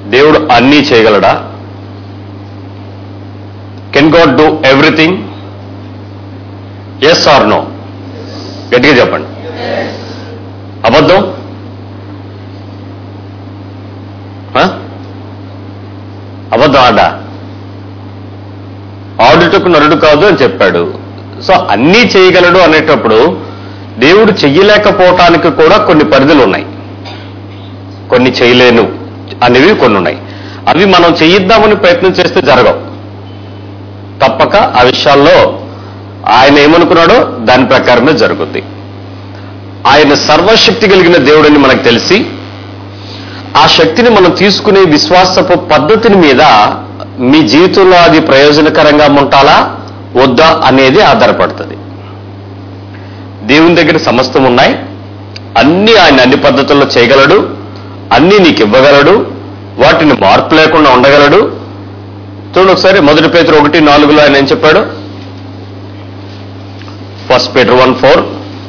దేవుడు అన్నీ చేయగలడా can God do everything yes or no గట్టిగా చెప్పండి అబద్ధం ఆ? అబద్ధం ఆడా ఆడుటకు నరుడు కాదు అని చెప్పాడు సో అన్నీ చేయగలడు అనేటప్పుడు దేవుడు చెయ్యలేకపోవటానికి కూడా కొన్ని పరిధులు ఉన్నాయి కొన్ని చేయలేను అనేవి కొన్ని ఉన్నాయి అవి మనం చేయిద్దామని ప్రయత్నం చేస్తే జరగవు తప్పక ఆ విషయాల్లో ఆయన ఏమనుకున్నాడో దాని ప్రకారమే జరుగుద్ది ఆయన సర్వశక్తి కలిగిన దేవుడని మనకు తెలిసి ఆ శక్తిని మనం తీసుకునే విశ్వాసపు పద్ధతిని మీద మీ జీవితంలో అది ప్రయోజనకరంగా ఉండాలా వద్దా అనేది ఆధారపడుతుంది దేవుని దగ్గర సమస్తం ఉన్నాయి అన్ని ఆయన అన్ని పద్ధతుల్లో చేయగలడు అన్ని నీకు ఇవ్వగలడు వాటిని మార్పు లేకుండా ఉండగలడు చూడండి ఒకసారి మొదటి పేతురు ఒకటి నాలుగులో ఆయన ఏం చెప్పాడు ఫస్ట్ పేటర్ వన్ ఫోర్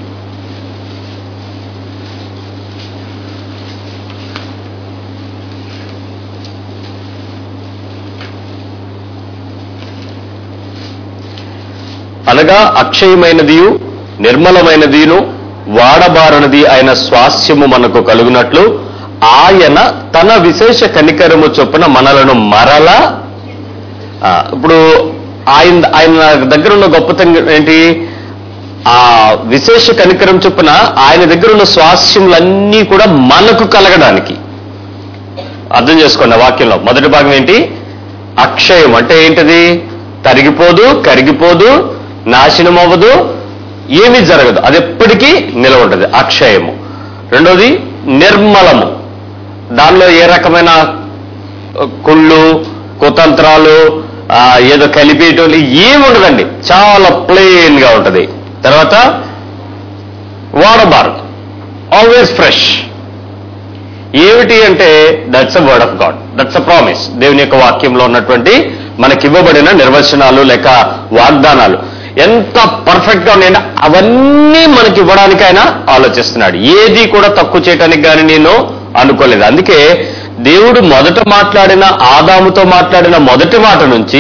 అనగా అక్షయమైనదియు నిర్మలమైనదిను వాడబారనిది అయిన స్వాస్యము మనకు కలుగునట్లు ఆయన తన విశేష కనికరము చొప్పున మనలను మరల ఆ, ఇప్పుడు ఆయన ఆయన దగ్గర ఉన్న గొప్పతనం ఏంటి ఆ విశేష కనికరం చొప్పున ఆయన దగ్గర ఉన్న స్వాస్యములన్నీ కూడా మనకు కలగడానికి అర్థం చేసుకోండి ఆ వాక్యంలో మొదటి భాగం ఏంటి అక్షయం అంటే ఏంటిది తరిగిపోదు కరిగిపోదు నాశనం అవ్వదు ఏమీ జరగదు అది ఎప్పటికీ నిలవ ఉంటుంది అక్షయము రెండోది నిర్మలము దానిలో ఏ రకమైన కుళ్ళు కుతంత్రాలు ఆ, ఏదో కలిపేయటం ఏమి ఉండదండి చాలా ప్లెయిన్ గా ఉంటది తర్వాత వాడబార్ ఆల్వేస్ ఫ్రెష్ ఏమిటి అంటే that's a word of God that's a promise దేవుని యొక్క వాక్యంలో ఉన్నటువంటి మనకి ఇవ్వబడిన నిర్వచనాలు లేక వాగ్దానాలు ఎంత పర్ఫెక్ట్ గా ఉన్నాయంటే అవన్నీ మనకి ఇవ్వడానికి ఆయన ఆలోచిస్తున్నాడు ఏది కూడా తక్కువ చేయడానికి కానీ నేను అనుకోలేదు అందుకే దేవుడు మొదట మాట్లాడిన ఆదాముతో మాట్లాడిన మొదటి మాట నుంచి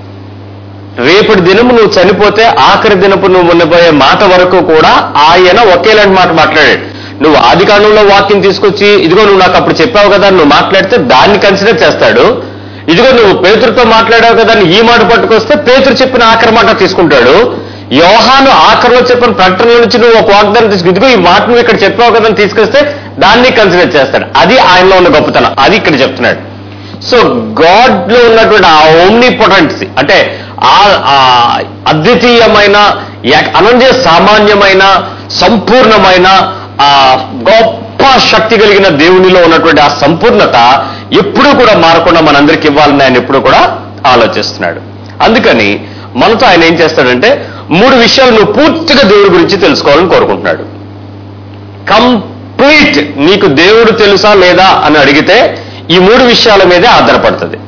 రేపటి దినము నువ్వు చనిపోతే ఆఖరి దినపు నువ్వు ఉండబోయే మాట వరకు కూడా ఆయన ఒకేలాంటి మాట మాట్లాడాడు నువ్వు ఆది కాండంలో వాక్యం తీసుకొచ్చి ఇదిగో నువ్వు నాకు అప్పుడు చెప్పావు కదా నువ్వు మాట్లాడితే దాన్ని కన్సిడర్ చేస్తాడు ఇదిగో నువ్వు పేతురుతో మాట్లాడావు కదా అని ఈ మాట పట్టుకొస్తే పేతురు చెప్పిన ఆఖరి మాట తీసుకుంటాడు యోహాను ఆఖరిలో చెప్పిన ప్రకటన నుంచి నువ్వు ఒక వాగ్దానం తీసుకు ఇదిగో ఈ మాట నువ్వు ఇక్కడ చెప్పావు కదా అని తీసుకొస్తే దాన్ని కన్సిడర్ చేస్తాడు అది ఆయనలో ఉన్న గొప్పతనం అది ఇక్కడ చెప్తున్నాడు సో గాడ్ లో ఉన్నటువంటి ఆ ఓమ్ని పొటెన్సీ అంటే ఆ ఆ అద్వితీయమైన యా- అనంజ సామాన్యమైన సంపూర్ణమైన ఆ గొప్ప శక్తి కలిగిన దేవునిలో ఉన్నటువంటి ఆ సంపూర్ణత ఎప్పుడూ కూడా మారకుండా మనందరికి ఇవ్వాలని ఆయన ఎప్పుడు కూడా ఆలోచిస్తున్నాడు అందుకని మనతో ఆయన ఏం చేస్తాడంటే మూడు విషయాలు నువ్వు పూర్తిగా దేవుడి గురించి తెలుసుకోవాలని కోరుకుంటున్నాడు కంప్లీట్ నీకు దేవుడు తెలుసా లేదా అని అడిగితే ఈ మూడు విషయాల మీదే ఆధారపడుతుంది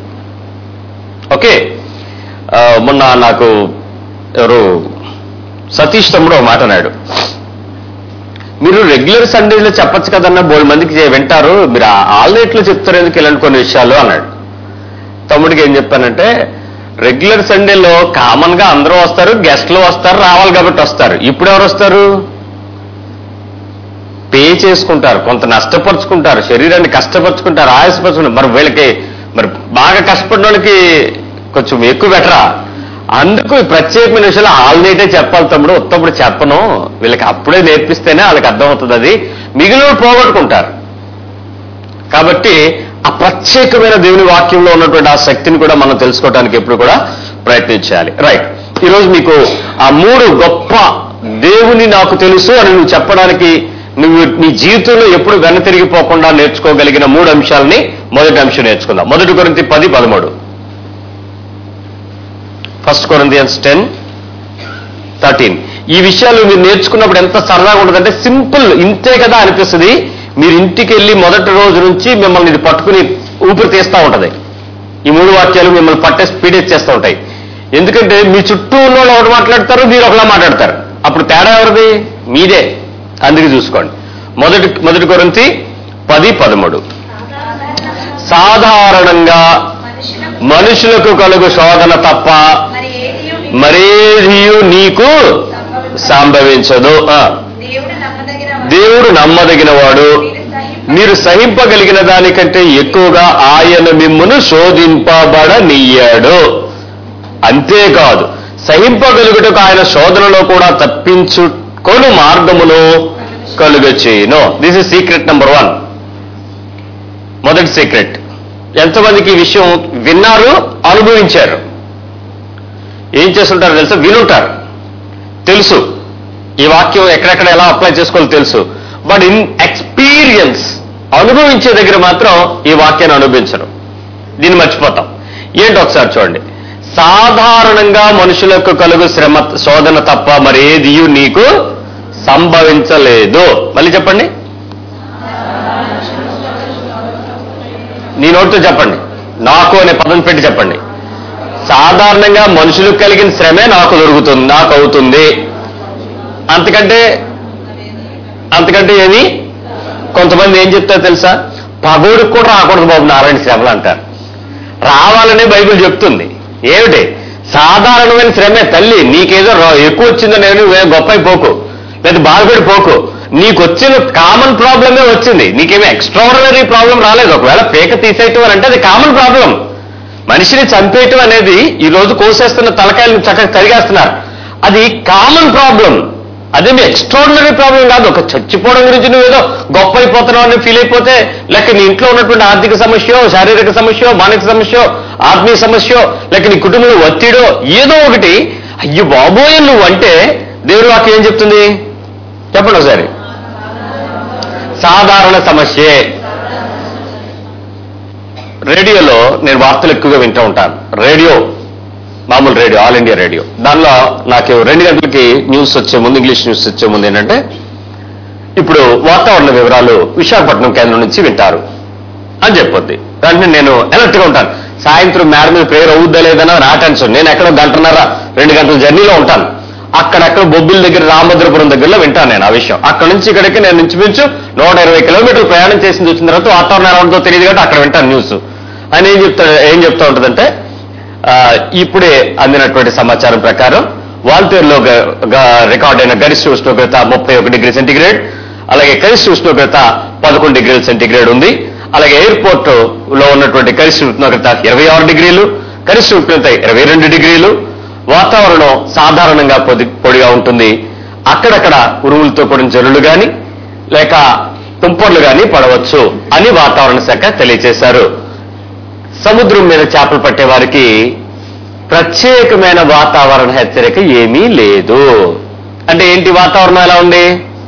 ఓకే ఆ, మొన్న నాకు ఎవరు సతీష్ తమ్ముడు ఒక మాట అన్నాడు మీరు రెగ్యులర్ సండేలో చెప్పొచ్చు కదన్న బోల్ మందికి చే- వింటారు మీరు ఆల్నైట్లో చెప్తారు ఎందుకు ఇలాంటి కొన్ని విషయాలు అన్నాడు తమ్ముడికి ఏం చెప్పానంటే రెగ్యులర్ సండేలో కామన్ గా అందరూ వస్తారు గెస్ట్లు వస్తారు రావాలి కాబట్టి వస్తారు ఇప్పుడు ఎవరు వస్తారు పే చేసుకుంటారు కొంత నష్టపరుచుకుంటారు శరీరాన్ని కష్టపరుచుకుంటారు ఆయాసపరుచుకుంటారు మరి వీళ్ళకి మరి బాగా కష్టపడిన వాళ్ళకి కొంచెం ఎక్కువ బెటరా అందుకు ఈ ప్రత్యేకమైన విషయాలు ఆల్నైటే చెప్పాలి తమ్ముడు ఉత్తప్పుడు చెప్పను వీళ్ళకి అప్పుడే నేర్పిస్తేనే వాళ్ళకి అర్థమవుతుంది అది మిగిలిన పోగొట్టుకుంటారు కాబట్టి ఆ ప్రత్యేకమైన దేవుని వాక్యంలో ఉన్నటువంటి ఆ శక్తిని కూడా మనం తెలుసుకోవడానికి ఎప్పుడు కూడా ప్రయత్నించాలి రైట్ ఈరోజు మీకు ఆ మూడు గొప్ప దేవుని నాకు తెలుసు అని నువ్వు చెప్పడానికి నువ్వు నీ జీవితంలో ఎప్పుడు వెనతిరిగిపోకుండా నేర్చుకోగలిగిన మూడు అంశాలని మొదటి అంశం నేర్చుకుందాం మొదటి కొరింతి పది పదమూడు ఫస్ట్ కొరింతియన్స్ టెన్ థర్టీన్ ఈ విషయాలు మీరు నేర్చుకున్నప్పుడు ఎంత సరదాగా ఉంటుందంటే సింపుల్ ఇంతే కదా అనిపిస్తుంది మీరు ఇంటికి వెళ్ళి మొదటి రోజు నుంచి మిమ్మల్ని ఇది పట్టుకుని ఊపిరి తీస్తూ ఉంటది ఈ మూడు వాక్యాలు మిమ్మల్ని పట్టే స్పీడ్ చేస్తూ ఉంటాయి ఎందుకంటే మీ చుట్టూ ఉన్న వాళ్ళు ఒకటి మాట్లాడతారు మీరు ఒకలా మాట్లాడతారు అప్పుడు తేడా ఎవరిది మీదే అందుకే చూసుకోండి మొదటి మొదటి కొరింతి పది పదమూడు సాధారణంగా మనుషులకు మనుషులకు కలుగు శోధన తప్ప మరి ఏదియు మరేదియు నీకు సంభవించదు ఆ, దేవుడు నమ్మదగిన వాడు. దేవుడు నమ్మదగినవాడు మీరు సహింప- మీరు సహింపగలిగిన దానికంటే ఎక్కువగా ఆయన మిమ్మును శోధింపబడనీయాడు అంతేకాదు సహింపగలుగుటకు ఆయన శోధనలో కూడా తప్పించుకొని మార్గమును కలుగ చేయను this is secret number one మొదటి సీక్రెట్ ఎంతమందికి ఈ విషయం విన్నారు అనుభవించారు ఏం చేస్తుంటారు తెలుసా వినుంటారు తెలుసు ఈ వాక్యం ఎక్కడెక్కడ ఎలా అప్లై చేసుకోవాలో తెలుసు బట్ ఇన్ ఎక్స్పీరియన్స్ అనుభవించే దగ్గర మాత్రం ఈ వాక్యాన్ని అనుభవించరు దీన్ని మర్చిపోతాం ఏంటి ఒకసారి చూడండి సాధారణంగా మనుషులకు కలుగు శ్రమ శోధన తప్ప మరేది నీకు సంభవించలేదు మళ్ళీ చెప్పండి నీ నోటితో చెప్పండి నాకు అనే పదం పెట్టి చెప్పండి సాధారణంగా మనుషులకు కలిగిన శ్రమే నాకు దొరుకుతుంది నాకు అవుతుంది అంతకంటే అంతకంటే ఏమి కొంతమంది ఏం చెప్తారో తెలుసా పగోడికి కూడా రాకూడదు బాబు నారాయణ శ్రమలు అంటారు రావాలనే బైబిల్ చెప్తుంది ఏమిటి సాధారణమైన శ్రమే తల్లి నీకేదో రా- ఎక్కువ వచ్చిందని నేను గొప్ప అయిపోకు లేదా బాధపడిపోకు నీకు వచ్చిన కామన్ ప్రాబ్లమే వచ్చింది నీకేమీ ఎక్స్ట్రాడనరీ ప్రాబ్లం రాలేదు ఒకవేళ పేక తీసేయటం అని అంటే అది కామన్ ప్రాబ్లం మనిషిని చంపేయటం అనేది ఈ రోజు కోసేస్తున్న తలకాయలను చక్కగా కరిగేస్తున్నారు అది కామన్ ప్రాబ్లం అదే మీ ఎక్స్ట్రాడినరీ ప్రాబ్లం కాదు ఒక చచ్చిపోవడం గురించి నువ్వు ఏదో గొప్ప అయిపోతున్నావు అని ఫీల్ అయిపోతే లేక నీ ఇంట్లో ఉన్నటువంటి ఆర్థిక సమస్య శారీరక సమస్య మానసిక సమస్య ఆత్మీయ సమస్య లేక నీ కుటుంబంలో ఒత్తిడో ఏదో ఒకటి అయ్యో బాబోయ్ నువ్వు అంటే దేవుడు వాక్యం ఏం చెప్తుంది చెప్పండి ఒకసారి సాధారణ సమస్యే రేడియోలో నేను వార్తలు ఎక్కువగా వింటూ ఉంటాను రేడియో మామూలు రేడియో ఆల్ ఇండియా రేడియో దానిలో నాకు రెండు గంటలకి న్యూస్ వచ్చే ముందు ఇంగ్లీష్ న్యూస్ వచ్చే ముందు ఏంటంటే ఇప్పుడు వాతావరణ వివరాలు విశాఖపట్నం కేంద్రం నుంచి వింటారు అని చెప్పొద్ది వెంటనే నేను అలర్ట్గా ఉంటాను సాయంత్రం మేడ మీద ప్రేయర్ అవుద్దా లేదన్నా నా టెన్షన్ నేను ఎక్కడో గంటన్నర రెండు గంటల జర్నీలో ఉంటాను అక్కడక్కడ బొబ్బిల దగ్గర రామభద్రపురం దగ్గరలో వింటాను నేను ఆ విషయం అక్కడ నుంచి ఇక్కడికి నేను ఇంచుమించు నూట ఇరవై కిలోమీటర్లు ప్రయాణం చేసింది వచ్చిన తర్వాత వాతావరణం ఎలా ఉంటుందో తెలియదు కాబట్టి అక్కడ వింటాను న్యూస్ ఆయన ఏం చెప్తా ఏం చెప్తా ఉంటుందంటే ఆ, ఇప్పుడే అందినటువంటి సమాచారం ప్రకారం వాల్తేరులో గ- గ- రికార్డ్ అయిన గరిష్ట ఉష్ణోగ్రత ముప్పై ఒక డిగ్రీ సెంటిగ్రేడ్ అలాగే కనిష్ట ఉష్ణోగ్రత పదకొండు డిగ్రీల సెంటిగ్రేడ్ ఉంది అలాగే ఎయిర్పోర్ట్ లో ఉన్నటువంటి కనిష్ట ఉష్ణోగ్రత ఇరవై ఆరు డిగ్రీలు కనిష్ట ఉష్ణోగ్రత ఇరవై రెండు డిగ్రీలు వాతావరణం సాధారణంగా పొడి పొడిగా ఉంటుంది అక్కడక్కడ ఉరుములతో కూడిన జల్లులు గాని లేక తుంపర్లు గాని పడవచ్చు అని వాతావరణ శాఖ తెలియజేశారు సముద్రం మీద చేపలు పట్టే వారికి ప్రత్యేకమైన వాతావరణ హెచ్చరిక ఏమీ లేదు అంటే ఏంటి వాతావరణం ఎలా ఉంది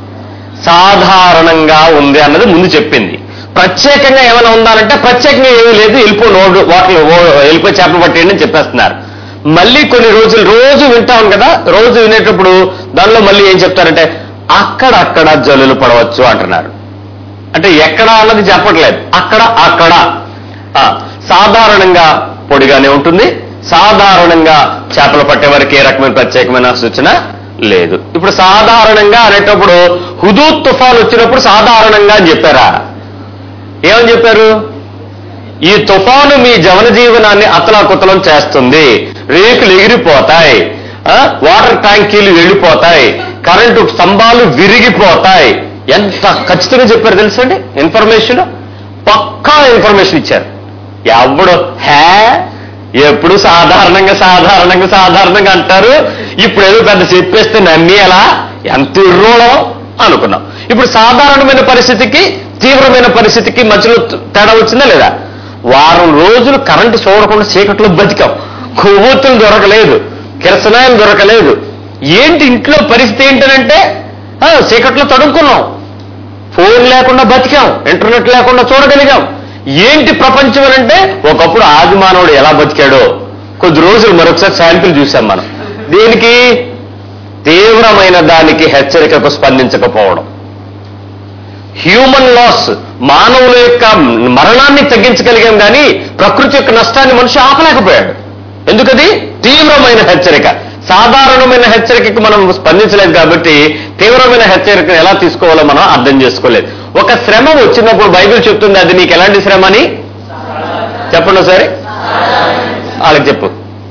సాధారణంగా ఉంది అన్నది ముందు చెప్పింది ప్రత్యేకంగా ఏమైనా ఉందానంటే ప్రత్యేకంగా ఏమీ లేదు వెళ్ళిపో నోడు వాటర్ వెళ్ళిపోయి చేపలు పట్టేయండి అని చెప్పేస్తున్నారు మళ్ళీ కొన్ని రోజులు రోజు వింటాం కదా రోజు వినేటప్పుడు దానిలో మళ్ళీ ఏం చెప్తారంటే అక్కడక్కడ జల్లులు పడవచ్చు అంటున్నారు అంటే ఎక్కడ అన్నది చెప్పట్లేదు అక్కడ అక్కడ ఆ, సాధారణంగా పొడిగానే ఉంటుంది సాధారణంగా చేపలు పట్టే వారికి ఏ రకమైన ప్రత్యేకమైన సూచన లేదు ఇప్పుడు సాధారణంగా అనేటప్పుడు హుదూద్ తుఫాన్ వచ్చినప్పుడు సాధారణంగా అని చెప్పారా ఏమని చెప్పారు ఈ తుఫాను మీ జవన జీవనాన్ని అతలాకుతలం చేస్తుంది రేకులు ఎగిరిపోతాయి ఆ, వాటర్ ట్యాంకీలు వెళ్ళిపోతాయి కరెంటు స్తంభాలు విరిగిపోతాయి ఎంత ఖచ్చితంగా చెప్పారు తెలుసండి ఇన్ఫర్మేషన్ పక్కా ఇన్ఫర్మేషన్ ఇచ్చారు ఎవడు హే ఎప్పుడు సాధారణంగా సాధారణంగా సాధారణంగా అంటారు ఇప్పుడు ఏదో పెద్ద చెప్పేస్తే నమ్మి ఎలా ఎంత ఇర్రోళం అనుకున్నాం ఇప్పుడు సాధారణమైన పరిస్థితికి తీవ్రమైన పరిస్థితికి మధ్యలో తేడా వచ్చిందా లేదా వారం రోజులు కరెంటు చూడకుండా చీకట్లో బతికాం కొవ్వొత్తులు దొరకలేదు కిరసనాయలు దొరకలేదు ఏంటి ఇంట్లో పరిస్థితి ఏంటనంటే ఆ, చీకట్లో తడుముకున్నాం ఫోన్ లేకుండా బతికాం ఇంటర్నెట్ లేకుండా చూడగలిగాం ఏంటి ప్రపంచం అని అంటే ఒకప్పుడు ఆది మానవుడు ఎలా బతికాడో కొద్ది రోజులు మరొకసారి శాంపిల్ చూసాం మనం దీనికి తీవ్రమైన దానికి హెచ్చరికకు స్పందించకపోవడం హ్యూమన్ లాస్ మానవుల యొక్క మరణాన్ని తగ్గించగలిగాం కానీ ప్రకృతి యొక్క నష్టాన్ని మనిషి ఆపలేకపోయాడు ఎందుకది తీవ్రమైన హెచ్చరిక సాధారణమైన హెచ్చరికకు మనం స్పందించలేదు కాబట్టి తీవ్రమైన హెచ్చరికను ఎలా తీసుకోవాలో మనం అర్థం చేసుకోలేదు ఒక శ్రమ వచ్చినప్పుడు బైబిల్ చెప్తుంది అది నీకు ఎలాంటి శ్రమ అని చెప్పండి ఒకసారి వాళ్ళకి చెప్పు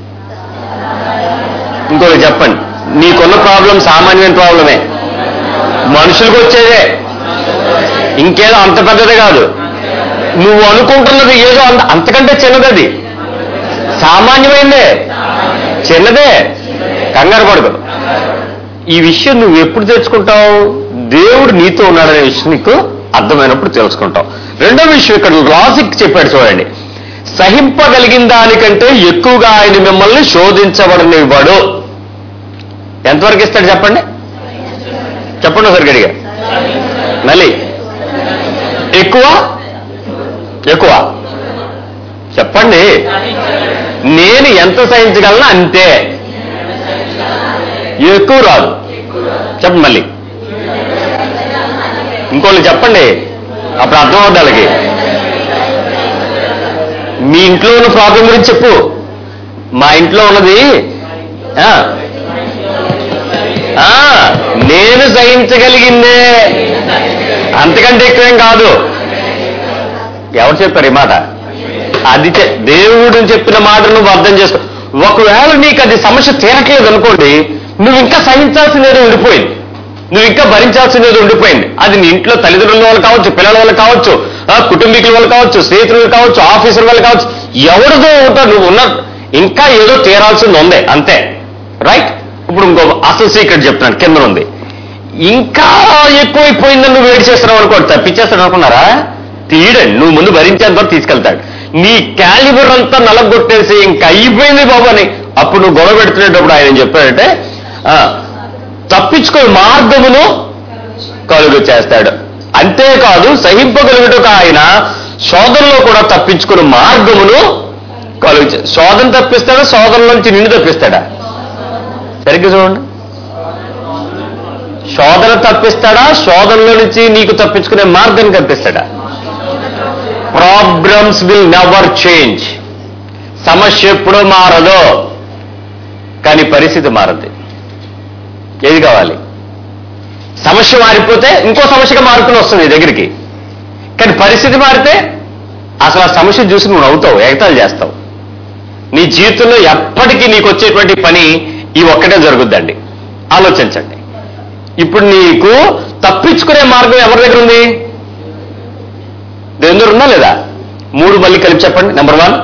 ఇంకొకటి చెప్పండి నీకున్న ప్రాబ్లం సామాన్యమైన ప్రాబ్లమే మనుషులకు వచ్చేదే ఇంకేదో అంత పెద్దది కాదు నువ్వు అనుకుంటున్నది ఏదో అంత అంతకంటే చిన్నదది సామాన్యమైందే చిన్నదే కంగారు పడదు ఈ విషయం నువ్వు ఎప్పుడు తెచ్చుకుంటావు దేవుడు నీతో ఉన్నాడనే విషయం నీకు అర్థమైనప్పుడు తెలుసుకుంటావు రెండో విషయం ఇక్కడ లాజిక్ చెప్పాడు చూడండి సహింపగలిగిన దానికంటే ఎక్కువగా ఆయన మిమ్మల్ని శోధించబడనివ్వడు ఎంతవరకు ఇస్తాడు చెప్పండి చెప్పండి ఒకసారి గడిగా మళ్ళీ ఎక్కువ ఎక్కువ చెప్పండి నేను ఎంత సహించగలను అంతే ఎక్కువ రాదు చెప్పండి మళ్ళీ ఇంకోళ్ళు చెప్పండి అప్పుడు అర్థం అవుద్ది వాళ్ళకి మీ ఇంట్లో ఉన్న ప్రాబ్లం గురించి చెప్పు మా ఇంట్లో ఉన్నది ఆ, ఆ, నేను సహించగలిగిందే అంతకంటే ఎక్కువేం కాదు ఎవరు చెప్పారు ఈ మాట అది చె- దేవుడు చెప్పిన మాట నువ్వు అర్థం చేసుకో ఒకవేళ నీకు అది సమస్య తీరట్లేదు అనుకోండి నువ్వు ఇంకా సహించాల్సినది ఉండిపోయింది నువ్వు ఇంకా భరించాల్సినది ఉండిపోయింది అది నీ ఇంట్లో తల్లిదండ్రుల వల్ల కావచ్చు పిల్లల వల్ల కావచ్చు ఆ, కుటుంబీకుల వల్ల కావచ్చు స్నేహితుల కావచ్చు ఆఫీసర్ వల్ల కావచ్చు ఎవరిదో ఉంటా నువ్వు ఉన్న ఇంకా ఏదో తీరాల్సింది ఉంది అంతే రైట్ ఇప్పుడు ఇంకో అసలు సీక్రెట్ చెప్తున్నాను కింద ఉంది ఇంకా ఎక్కువైపోయిందని నువ్వు వేడి చేస్తున్నావు అనుకోండి తప్పించేస్తాడు అనుకున్నారా తీయడండి నువ్వు ముందు భరించేంత వరకు తీసుకెళ్తాడు నీ క్యాలిబర్ అంతా నలగొట్టేసి ఇంకా అయిపోయింది బాబు అని అప్పుడు నువ్వు గొడవ పెడుతున్నప్పుడు ఆయన ఏం చెప్పాడంటే ఆ, తప్పించుకునే మార్గమును కలుగు చేస్తాడు అంతేకాదు సహింపగలుగుటకు ఆయన శోధనలో కూడా తప్పించుకునే మార్గమును కలుగు చే- శోధన తప్పిస్తాడా శోధన నుంచి నిన్ను తప్పిస్తాడా సరిగ్గా చూడండి శోధన తప్పిస్తాడా శోధనలో నుంచి నీకు తప్పించుకునే మార్గం తప్పిస్తాడా ప్రాబ్లమ్స్ విల్ నెవర్ చేంజ్ సమస్య ఎప్పుడూ మారదు కానీ పరిస్థితి మారదు ఏది కావాలి సమస్య మారిపోతే ఇంకో సమస్యగా మారుకుని వస్తుంది నీ దగ్గరికి కానీ పరిస్థితి మారితే అసలు ఆ సమస్య చూసి నువ్వు నవ్వుతావు ఎగతాలు చేస్తావు నీ జీవితంలో ఎప్పటికీ నీకు వచ్చేటువంటి పని ఈ ఒక్కటే జరుగుద్దండి ఆలోచించండి ఇప్పుడు నీకు తప్పించుకునే మార్గం ఎవరి దగ్గర ఉంది దేవుని దగ్గర ఉందా లేదా మూడు మళ్ళీ కలిపి చెప్పండి నెంబర్ వన్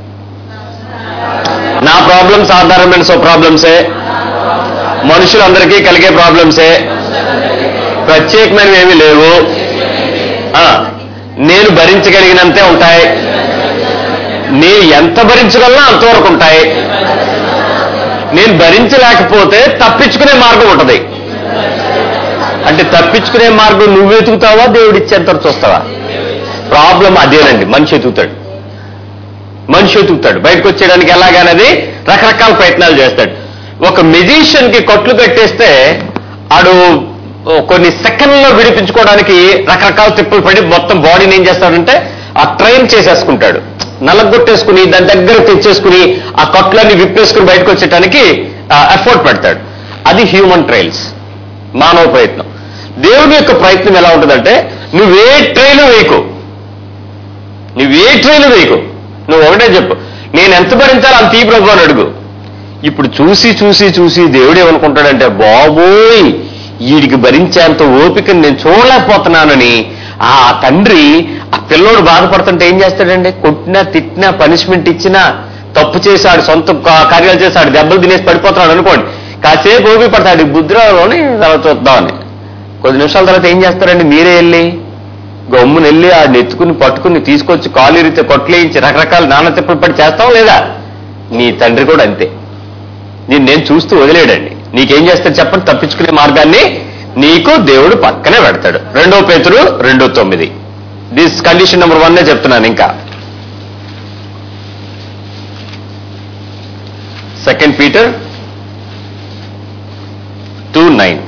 నా ప్రాబ్లమ్స్ సాధారణమైన సో ప్రాబ్లమ్సే మనుషులందరికీ కలిగే ప్రాబ్లమ్సే ప్రత్యేకమైనవి ఏమీ లేవు ఆ, నేను భరించగలిగినంతే ఉంటాయి నేను ఎంత భరించగలనో అంతవరకు ఉంటాయి నేను భరించలేకపోతే తప్పించుకునే మార్గం ఉంటుంది అంటే తప్పించుకునే మార్గం నువ్వు వెతుకుతావా దేవుడు ఇచ్చేంత వరకు చూస్తావా ప్రాబ్లం అదేనండి మనిషి ఎతుకుతాడు మనిషి ఎతుకుతాడు బయటకు వచ్చేయడానికి ఎలాగనేది రకరకాల ప్రయత్నాలు చేస్తాడు ఒక మెజిషియన్ కి కొట్లు కట్టేస్తే ఆడు కొన్ని సెకండ్లో విడిపించుకోవడానికి రకరకాల తిప్పులు పడి మొత్తం బాడీని ఏం చేస్తాడంటే ఆ ట్రైన్ చేసేసుకుంటాడు నల్లగొట్టేసుకుని దాని దగ్గర తెచ్చేసుకుని ఆ కొట్లన్నీ విప్పేసుకుని బయటకు వచ్చేయడానికి ఎఫర్ట్ పెడతాడు అది హ్యూమన్ ట్రయల్స్ మానవ ప్రయత్నం దేవుని యొక్క ప్రయత్నం ఎలా ఉంటుందంటే నువ్వే ట్రైలు వేయకు నువ్వే ట్రైలు వేయకు నువ్వు ఒకటే చెప్పు నేను ఎంత భరించాలో అంత ఈ ప్రభు అని అడుగు ఇప్పుడు చూసి చూసి చూసి దేవుడు ఏమనుకుంటాడంటే బాబోయ్ వీడికి భరించేంత ఓపికని నేను చూడలేకపోతున్నానని ఆ తండ్రి ఆ పిల్లోడు బాధపడుతుంటే ఏం చేస్తాడండి కొట్టినా తిట్టినా పనిష్మెంట్ ఇచ్చినా తప్పు చేశాడు సొంత కా- కార్యాలు చేశాడు దెబ్బలు తినేసి పడిపోతున్నాడు అనుకోండి కాసేపు ఓపిక పడతాడు ఈ బుద్ధిరాలోని తర్వాత చూద్దామని కొద్ది నిమిషాల తర్వాత ఏం చేస్తారండి మీరే వెళ్ళి గమ్మున వెళ్ళి ఆ నెత్తుకుని పట్టుకుని తీసుకొచ్చి కాలు ఇరితే కొట్లేయించి రకరకాల నాన్న తిప్పలు పడి చేస్తాం లేదా నీ తండ్రి కూడా అంతే నేను నేను చూస్తూ వదిలేడండి నీకేం చేస్తాడు చెప్పండి తప్పించుకునే మార్గాన్ని నీకు దేవుడు పక్కనే పెడతాడు రెండో పేతురు రెండో తొమ్మిది దిస్ కండిషన్ నెంబర్ వన్నే చెప్తున్నాను ఇంకా సెకండ్ పీటర్ టూ నైన్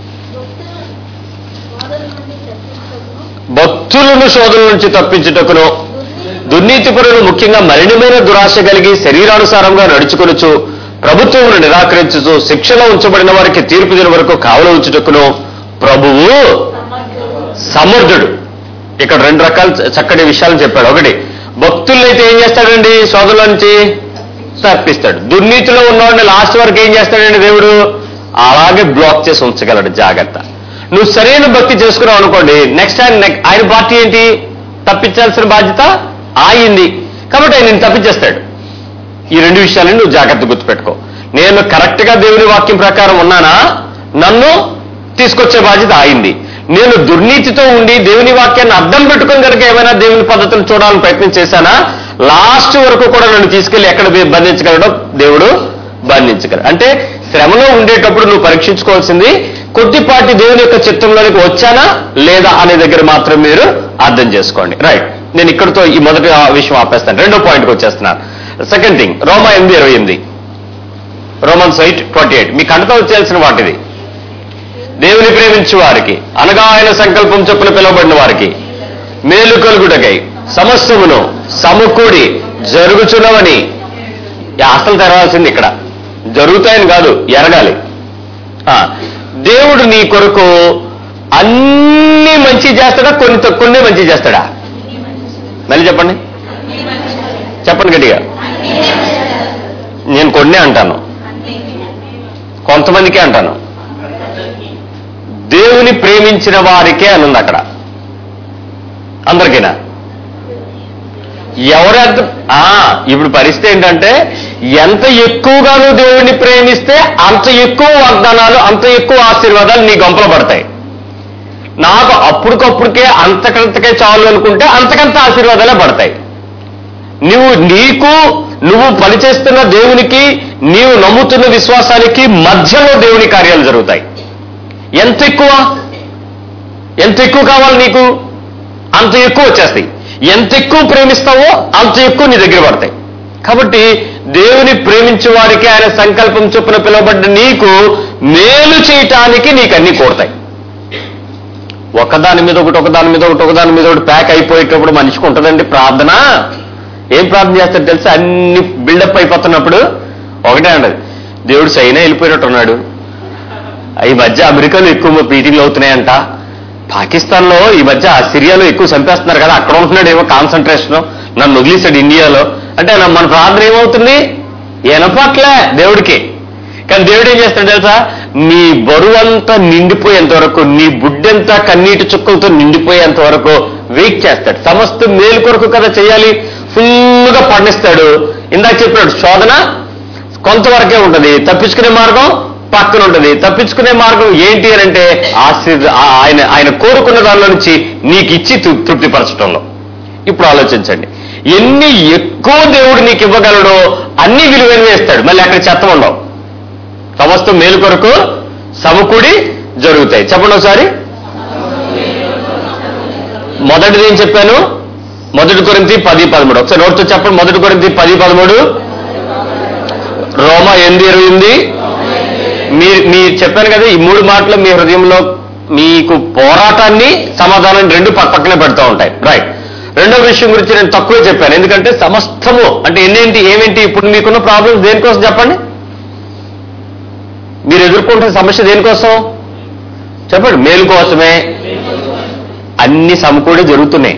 భక్తులను శోధన నుంచి తప్పించుటకును దుర్నీతిపరులు ముఖ్యంగా మలినమైన దురాశ కలిగి శరీరానుసారంగా నడుచుకొనుచు ప్రభుత్వమును నిరాకరించుచు శిక్షలో ఉంచబడిన వారికి తీర్పు దిన వరకు కావల ఉంచుటకును ప్రభువు సమర్థుడు ఇక్కడ రెండు రకాల చ- చక్కటి విషయాలు చెప్పాడు ఒకటి భక్తుల్ని అయితే ఏం చేస్తాడండి శోధనలో నుంచి తప్పిస్తాడు దుర్నీతిలో ఉన్నవాడిని లాస్ట్ వరకు ఏం చేస్తాడండి దేవుడు అలాగే బ్లాక్ చేసి ఉంచగలడు జాగ్రత్త నువ్వు సరైన భక్తి చేసుకున్నావు అనుకోండి నెక్స్ట్ ఆయన నెక్- ఆయన పార్టీ ఏంటి తప్పించాల్సిన బాధ్యత ఆయింది కాబట్టి ఆయన నిన్ను తప్పించేస్తాడు ఈ రెండు విషయాలను నువ్వు జాగ్రత్త గుర్తుపెట్టుకో నేను కరెక్ట్ గా దేవుని వాక్యం ప్రకారం ఉన్నానా నన్ను తీసుకొచ్చే బాధ్యత ఆయింది నేను దుర్నీతితో ఉండి దేవుని వాక్యాన్ని అర్థం పెట్టుకుని కనుక ఏమైనా దేవుని పద్ధతులు చూడాలని ప్రయత్నం చేశానా లాస్ట్ వరకు కూడా నన్ను తీసుకెళ్లి ఎక్కడ బంధించగలడో దేవుడు బంధించగలడు అంటే శ్రమలో ఉండేటప్పుడు నువ్వు పరీక్షించుకోవాల్సింది కొద్దిపాటి దేవుని యొక్క చిత్తంలోనికి వచ్చానా లేదా అనే దగ్గర మాత్రం మీరు అర్థం చేసుకోండి రైట్ నేను ఇక్కడితో ఈ మొదటి ఆ విషయం ఆపేస్తాను రెండో పాయింట్కి వచ్చేస్తున్నాను సెకండ్ థింగ్ రోమా ఎనిమిది ఇరవై ఎనిమిది రోమన్స్ ఎయిట్ ట్వంటీ ఎయిట్ మీ కంటతో వచ్చేయాల్సిన వాటిది దేవుని ప్రేమించు వారికి అనగా ఆయన సంకల్పం చొప్పున పిలువబడిన వారికి మేలు కలుగుటకై సమస్తమును సమకూడి జరుగుచున్నవని ఈ అసలు తెరవాల్సింది ఇక్కడ జరుగుతాయని కాదు ఎరగాలి ఆ, దేవుడు నీ కొరకు అన్ని మంచి చేస్తాడా కొన్ని తక్కువ కొన్ని మంచి చేస్తాడా మళ్ళీ చెప్పండి చెప్పండి గట్టిగా నేను కొన్నే అంటాను కొంతమందికే అంటాను దేవుని ప్రేమించిన వారికే అని ఉంది అక్కడ అందరికీనా ఎవరెంత ఆ, ఇప్పుడు పరిస్థితి ఏంటంటే ఎంత ఎక్కువగా నువ్వు దేవుడిని ప్రేమిస్తే అంత ఎక్కువ వాగ్దానాలు అంత ఎక్కువ ఆశీర్వాదాలు నీ గొంపలు పడతాయి నాకు అప్పటికప్పుడికే అంతకంతకే చాలు అనుకుంటే అంతకంత ఆశీర్వాదాలే పడతాయి నువ్వు నీకు నువ్వు పనిచేస్తున్న దేవునికి నీవు నమ్ముతున్న విశ్వాసానికి మధ్యలో దేవుని కార్యాలు జరుగుతాయి ఎంత ఎక్కువ ఎంత ఎక్కువ కావాలి నీకు అంత ఎక్కువ వచ్చేస్తాయి ఎంత ఎక్కువ ప్రేమిస్తావో అంత ఎక్కువ నీ దగ్గర పడతాయి కాబట్టి దేవుని ప్రేమించే వారికి ఆయన సంకల్పం చొప్పున పిలువబడ్డ నీకు మేలు చేయటానికి నీకు అన్ని కోడతాయి ఒకదాని మీద ఒకటి ఒకదాని మీద ఒకటి ఒకదాని మీద ఒకటి ప్యాక్ అయిపోయేటప్పుడు మనిషికి ఉంటుందండి ప్రార్థన ఏం ప్రార్థన చేస్తాడు తెలుసా అన్ని బిల్డప్ అయిపోతున్నప్పుడు ఒకటే అంటది దేవుడు చైనా వెళ్ళిపోయినట్టున్నాడు ఈ మధ్య అమెరికాలో ఎక్కువ మీటింగ్లు అవుతున్నాయంట పాకిస్తాన్లో ఈ మధ్య సిరియాలో ఎక్కువ చంపేస్తున్నారు కదా అక్కడ ఉంటున్నాడు ఏమో కాన్సన్ట్రేషన్ నన్ను వదిలేశాడు ఇండియాలో అంటే నా- మన ప్రార్థన ఏమవుతుంది ఎనపట్లే దేవుడికి కానీ దేవుడు ఏం చేస్తాడు తెలుసా నీ బరువంతా నిండిపోయేంత వరకు నీ బుడ్డెంతా కన్నీటి చుక్కలతో నిండిపోయేంత వరకు వెయిట్ చేస్తాడు సమస్త మేలు కొరకు కదా చేయాలి ఫుల్గా పండిస్తాడు ఇందాక చెప్పినాడు శోధన కొంతవరకే ఉంటుంది తప్పించుకునే మార్గం పక్కన ఉంటుంది తప్పించుకునే మార్గం ఏంటి అని అంటే ఆశీర్ ఆ- ఆయన ఆయన కోరుకున్న దానిలో నుంచి నీకు ఇచ్చి తృ- తృప్తిపరచడంలో ఇప్పుడు ఆలోచించండి ఎన్ని ఎక్కువ దేవుడు నీకు ఇవ్వగలడో అన్ని విలువైనవి ఇస్తాడు మళ్ళీ అక్కడ చెత్త ఉండవు సమస్తం మేలు కొరకు సమకూడి జరుగుతాయి చెప్పండి ఒకసారి మొదటిది ఏం చెప్పాను మొదటి కొరింతి పది పదమూడు ఒకసారి నోట్తో చెప్పండి మొదటి కొరింతి పది పదమూడు రోమా ఎనిమిది ఇరవై ఎనిమిది మీ మీ చెప్పాను కదా ఈ మూడు మాటలు మీ హృదయంలో మీకు పోరాటాన్ని సమాధానాన్ని రెండు పక్క పక్కనే పెడతా ఉంటాయి రైట్ రెండో విషయం గురించి నేను తక్కువే చెప్పాను ఎందుకంటే సమస్తము అంటే ఎన్నేంటి ఏమేంటి ఇప్పుడు మీకున్న ప్రాబ్లమ్స్ దేనికోసం చెప్పండి మీరు ఎదుర్కొంటున్న సమస్య దేనికోసం చెప్పండి మేలు కోసమే అన్ని సమకూడి జరుగుతున్నాయి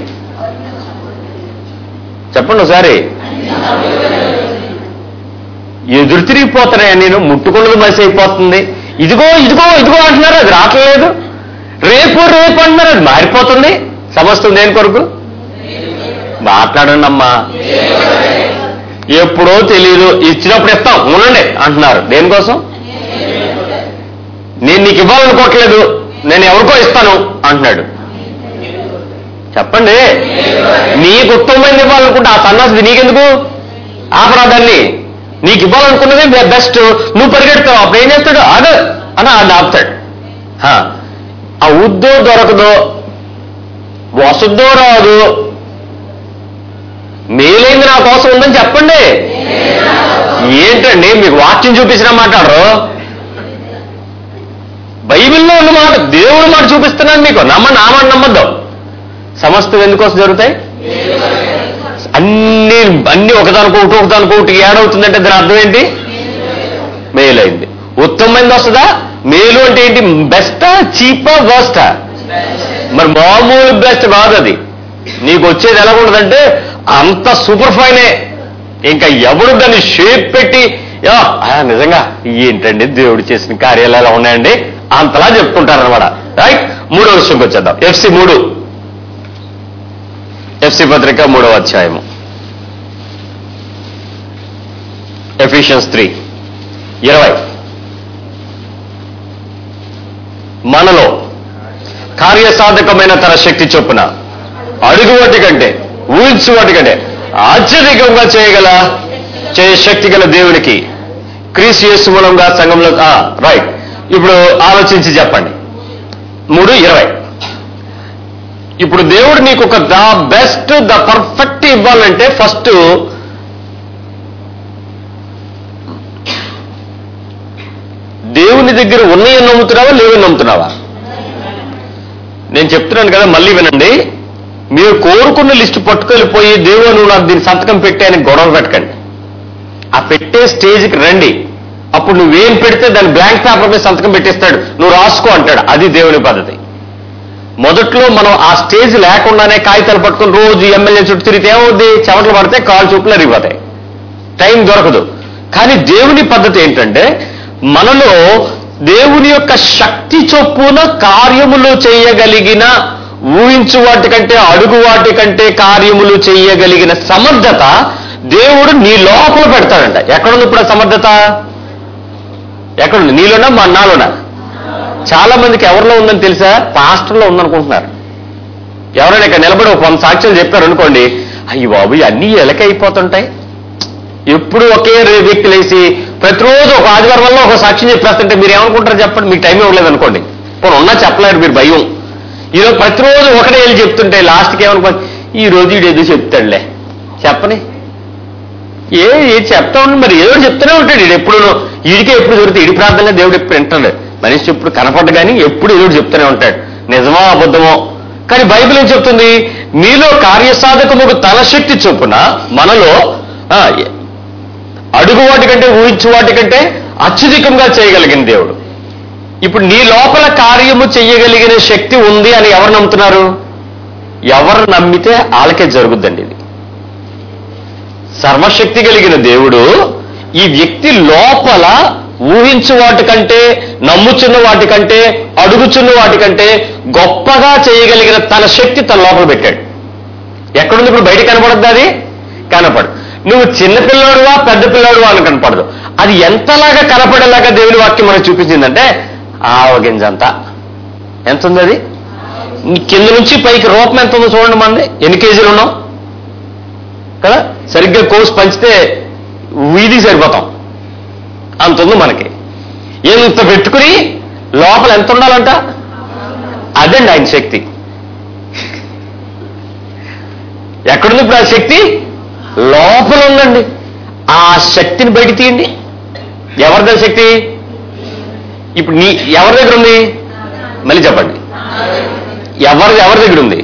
చెప్పండి ఒకసారి ఎదురు తిరిగిపోతున్నాయి నేను ముట్టుకున్నది మసి అయిపోతుంది ఇదిగో ఇదిగో ఇదిగో అంటున్నారు అది రావట్లేదు రేపు రేపు అంటున్నారు అది మారిపోతుంది సమస్తం దేని కొరకు మాట్లాడండి అమ్మా ఎప్పుడో తెలియదు ఇచ్చినప్పుడు ఇస్తాం ఉండండి అంటున్నారు దేనికోసం నేను నీకు ఇవ్వాలనుకోవట్లేదు నేను ఎవరికో ఇస్తాను అంటున్నాడు చెప్పండి నీకు ఉత్తమమైనది ఇవ్వాలనుకుంటే ఆ సన్నాసిది నీకెందుకు ఆపరాదాన్ని నీకు ఇవ్వాలనుకున్నది బెస్ట్ నువ్వు పరిగెడతావు అప్పుడు ఏం చేస్తాడు అదే అని అది ఆపుతాడు హా. ఆ ఉద్దో దొరకదో వసద్దో రాదు మేలైంది నా కోసం ఉందని చెప్పండి ఏంటండి మీకు వాక్యం చూపించిన మాట్లాడరు బైబిల్లో ఉన్న మాట దేవుడు మాట చూపిస్తున్నాను మీకు నమ్మ నా మాట నమ్మద్దు సమస్తం ఎందుకోసం జరుగుతాయి అన్ని అన్ని ఒకదానికొకటి ఒకదానికొకటి ఏడవుతుందంటే దాని అర్థం ఏంటి మేలైంది ఉత్తమమైంది వస్తుందా మేలు అంటే ఏంటి బెస్టా చీపా వర్స్టా మరి మామూలు బెస్ట్ కాదు అది నీకు వచ్చేది ఎలా ఉండదంటే అంత సూపర్ ఫైనే ఇంకా ఎవడు దాన్ని షేప్ పెట్టి "యా, ఆ, నిజంగా ఏంటండి దేవుడు చేసిన కార్యాలు ఎలా ఉన్నాయండి అంతలా చెప్పుకుంటారనమాట రైట్ మూడో విషయంకి వచ్చేద్దాం ఎఫ్సి మూడు ఎఫ్సి పత్రిక మూడవ అధ్యాయము ఎఫిషియన్స్ త్రీ ఇరవై మనలో కార్యసాధకమైన తన శక్తి చొప్పున అడుగు వాటి కంటే ఊహించు వాటి కంటే అత్యధికంగా చేయగల చేయ శక్తి గల దేవునికి క్రీస్తు యేసు మూలంగా సంఘంలో రైట్ ఇప్పుడు ఆలోచించి చెప్పండి మూడు ఇరవై ఇప్పుడు దేవుడు నీకు ఒక ద బెస్ట్ ద పర్ఫెక్ట్ ఇవ్వాలంటే ఫస్ట్ దేవుని దగ్గర ఉన్నాయని నమ్ముతున్నావా లేవని నమ్ముతున్నావా నేను చెప్తున్నాను కదా మళ్ళీ వినండి మీరు కోరుకున్న లిస్టు పట్టుకెళ్ళిపోయి దేవుడు నువ్వు నాకు దీని సంతకం పెట్టే అని గొడవ పెట్టకండి ఆ పెట్టే స్టేజ్కి రండి అప్పుడు నువ్వేం పెడితే దాని బ్లాంక్ పేపర్ మీద సంతకం పెట్టేస్తాడు నువ్వు రాసుకో అంటాడు అది దేవుని పద్ధతి మొదట్లో మనం ఆ స్టేజ్ లేకుండానే కాగితాలు పట్టుకుని రోజు ఎమ్మెల్యే చుట్టూ తిరిగితే ఏమవుద్ది చెమటలు పడితే కాలు చూపులు అరిగిపోతాయి టైం దొరకదు కానీ దేవుని పద్ధతి ఏంటంటే మనలో దేవుని యొక్క శక్తి చొప్పున కార్యములు చేయగలిగిన ఊహించు వాటి కంటే అడుగు వాటి కంటే కార్యములు చేయగలిగిన సమర్థత దేవుడు నీ లోపల పెడతాడంట ఎక్కడుంది ఇప్పుడు ఆ సమర్థత ఎక్కడుంది నీలోనా మా నాలోనా చాలా మందికి ఎవరిలో ఉందని తెలుసా పాస్టర్లో ఉందనుకుంటున్నారు ఎవరైనా ఇక్కడ నిలబడి ఒక వంద సాక్ష్యాలు చెప్పారు అనుకోండి అయ్యి బాబు అన్నీ ఎలకైపోతుంటాయి ఎప్పుడు ఒకే రే- వ్యక్తి లేచి ప్రతిరోజు ఒక ఆదివారం వల్ల ఒక సాక్ష్యం చెప్పేస్తుంటే మీరు ఏమనుకుంటారు చెప్పండి మీకు టైం ఇవ్వలేదు అనుకోండి పోనీ ఉన్నా చెప్పలేరు మీరు భయం ఈరోజు ప్రతిరోజు ఒకటే వెళ్ళి చెప్తుంటే లాస్ట్కి ఏమనుకో ఈ రోజు ఈడు ఏదో చెప్తాడులే చెప్పని ఏ ఏ చెప్తా ఉండి మరి ఏదో ఒకటి చెప్తూనే ఉంటాడు ఈడు ఎప్పుడు ఈడికే ఎప్పుడు దొరికితే ఈడి ప్రార్థన దేవుడు ఎప్పుడు వింటాడు మనిషి ఎప్పుడు కనపడ్డ కానీ ఎప్పుడు ఏదో ఒకటి చెప్తూనే ఉంటాడు నిజమో అబద్ధమో కానీ బైబిల్ ఏం చెప్తుంది మీలో కార్యసాధకముకు తన శక్తి చొప్పున మనలో ఆ, అడుగు వాటి కంటే ఊహించు వాటి కంటే అత్యధికంగా చేయగలిగిన దేవుడు ఇప్పుడు నీ లోపల కార్యము చెయ్యగలిగిన శక్తి ఉంది అని ఎవరు నమ్ముతున్నారు ఎవరు నమ్మితే వాళ్ళకే జరుగుద్దండి ఇది సర్వశక్తి కలిగిన దేవుడు ఈ వ్యక్తి లోపల ఊహించు వాటికంటే నమ్ముచున్న వాటికంటే అడుగుచున్న వాటికంటే గొప్పగా చేయగలిగిన తన శక్తి తన లోపల పెట్టాడు ఎక్కడుంది ఇప్పుడు బయట కనపడద్దు అది కనపడు నువ్వు చిన్న పిల్లాడువా పెద్ద పిల్లాడువా అని కనపడదు అది ఎంతలాగా కనపడేలాగా దేవుని వాక్యం మనకు చూపించిందంటే ఆవగింజంత ఎంత ఉంది అది కింద నుంచి పైకి రూపం ఎంత ఉందో చూడండి మంది ఎన్ని కేజీలు ఉన్నాం కదా సరిగ్గా కోర్స్ పంచితే వీధి సరిపోతాం అంత ఉంది మనకి ఎంత పెట్టుకుని లోపల ఎంత ఉండాలంట అదండి ఆయన శక్తి ఎక్కడుంది ఇప్పుడు ఆ శక్తి లోపల ఉందండి ఆ శక్తిని బయట తీయండి ఎవరిదా శక్తి ఇప్పుడు నీ ఎవరి దగ్గర ఉంది మళ్ళీ చెప్పండి ఎవరి ఎవరి దగ్గర ఉంది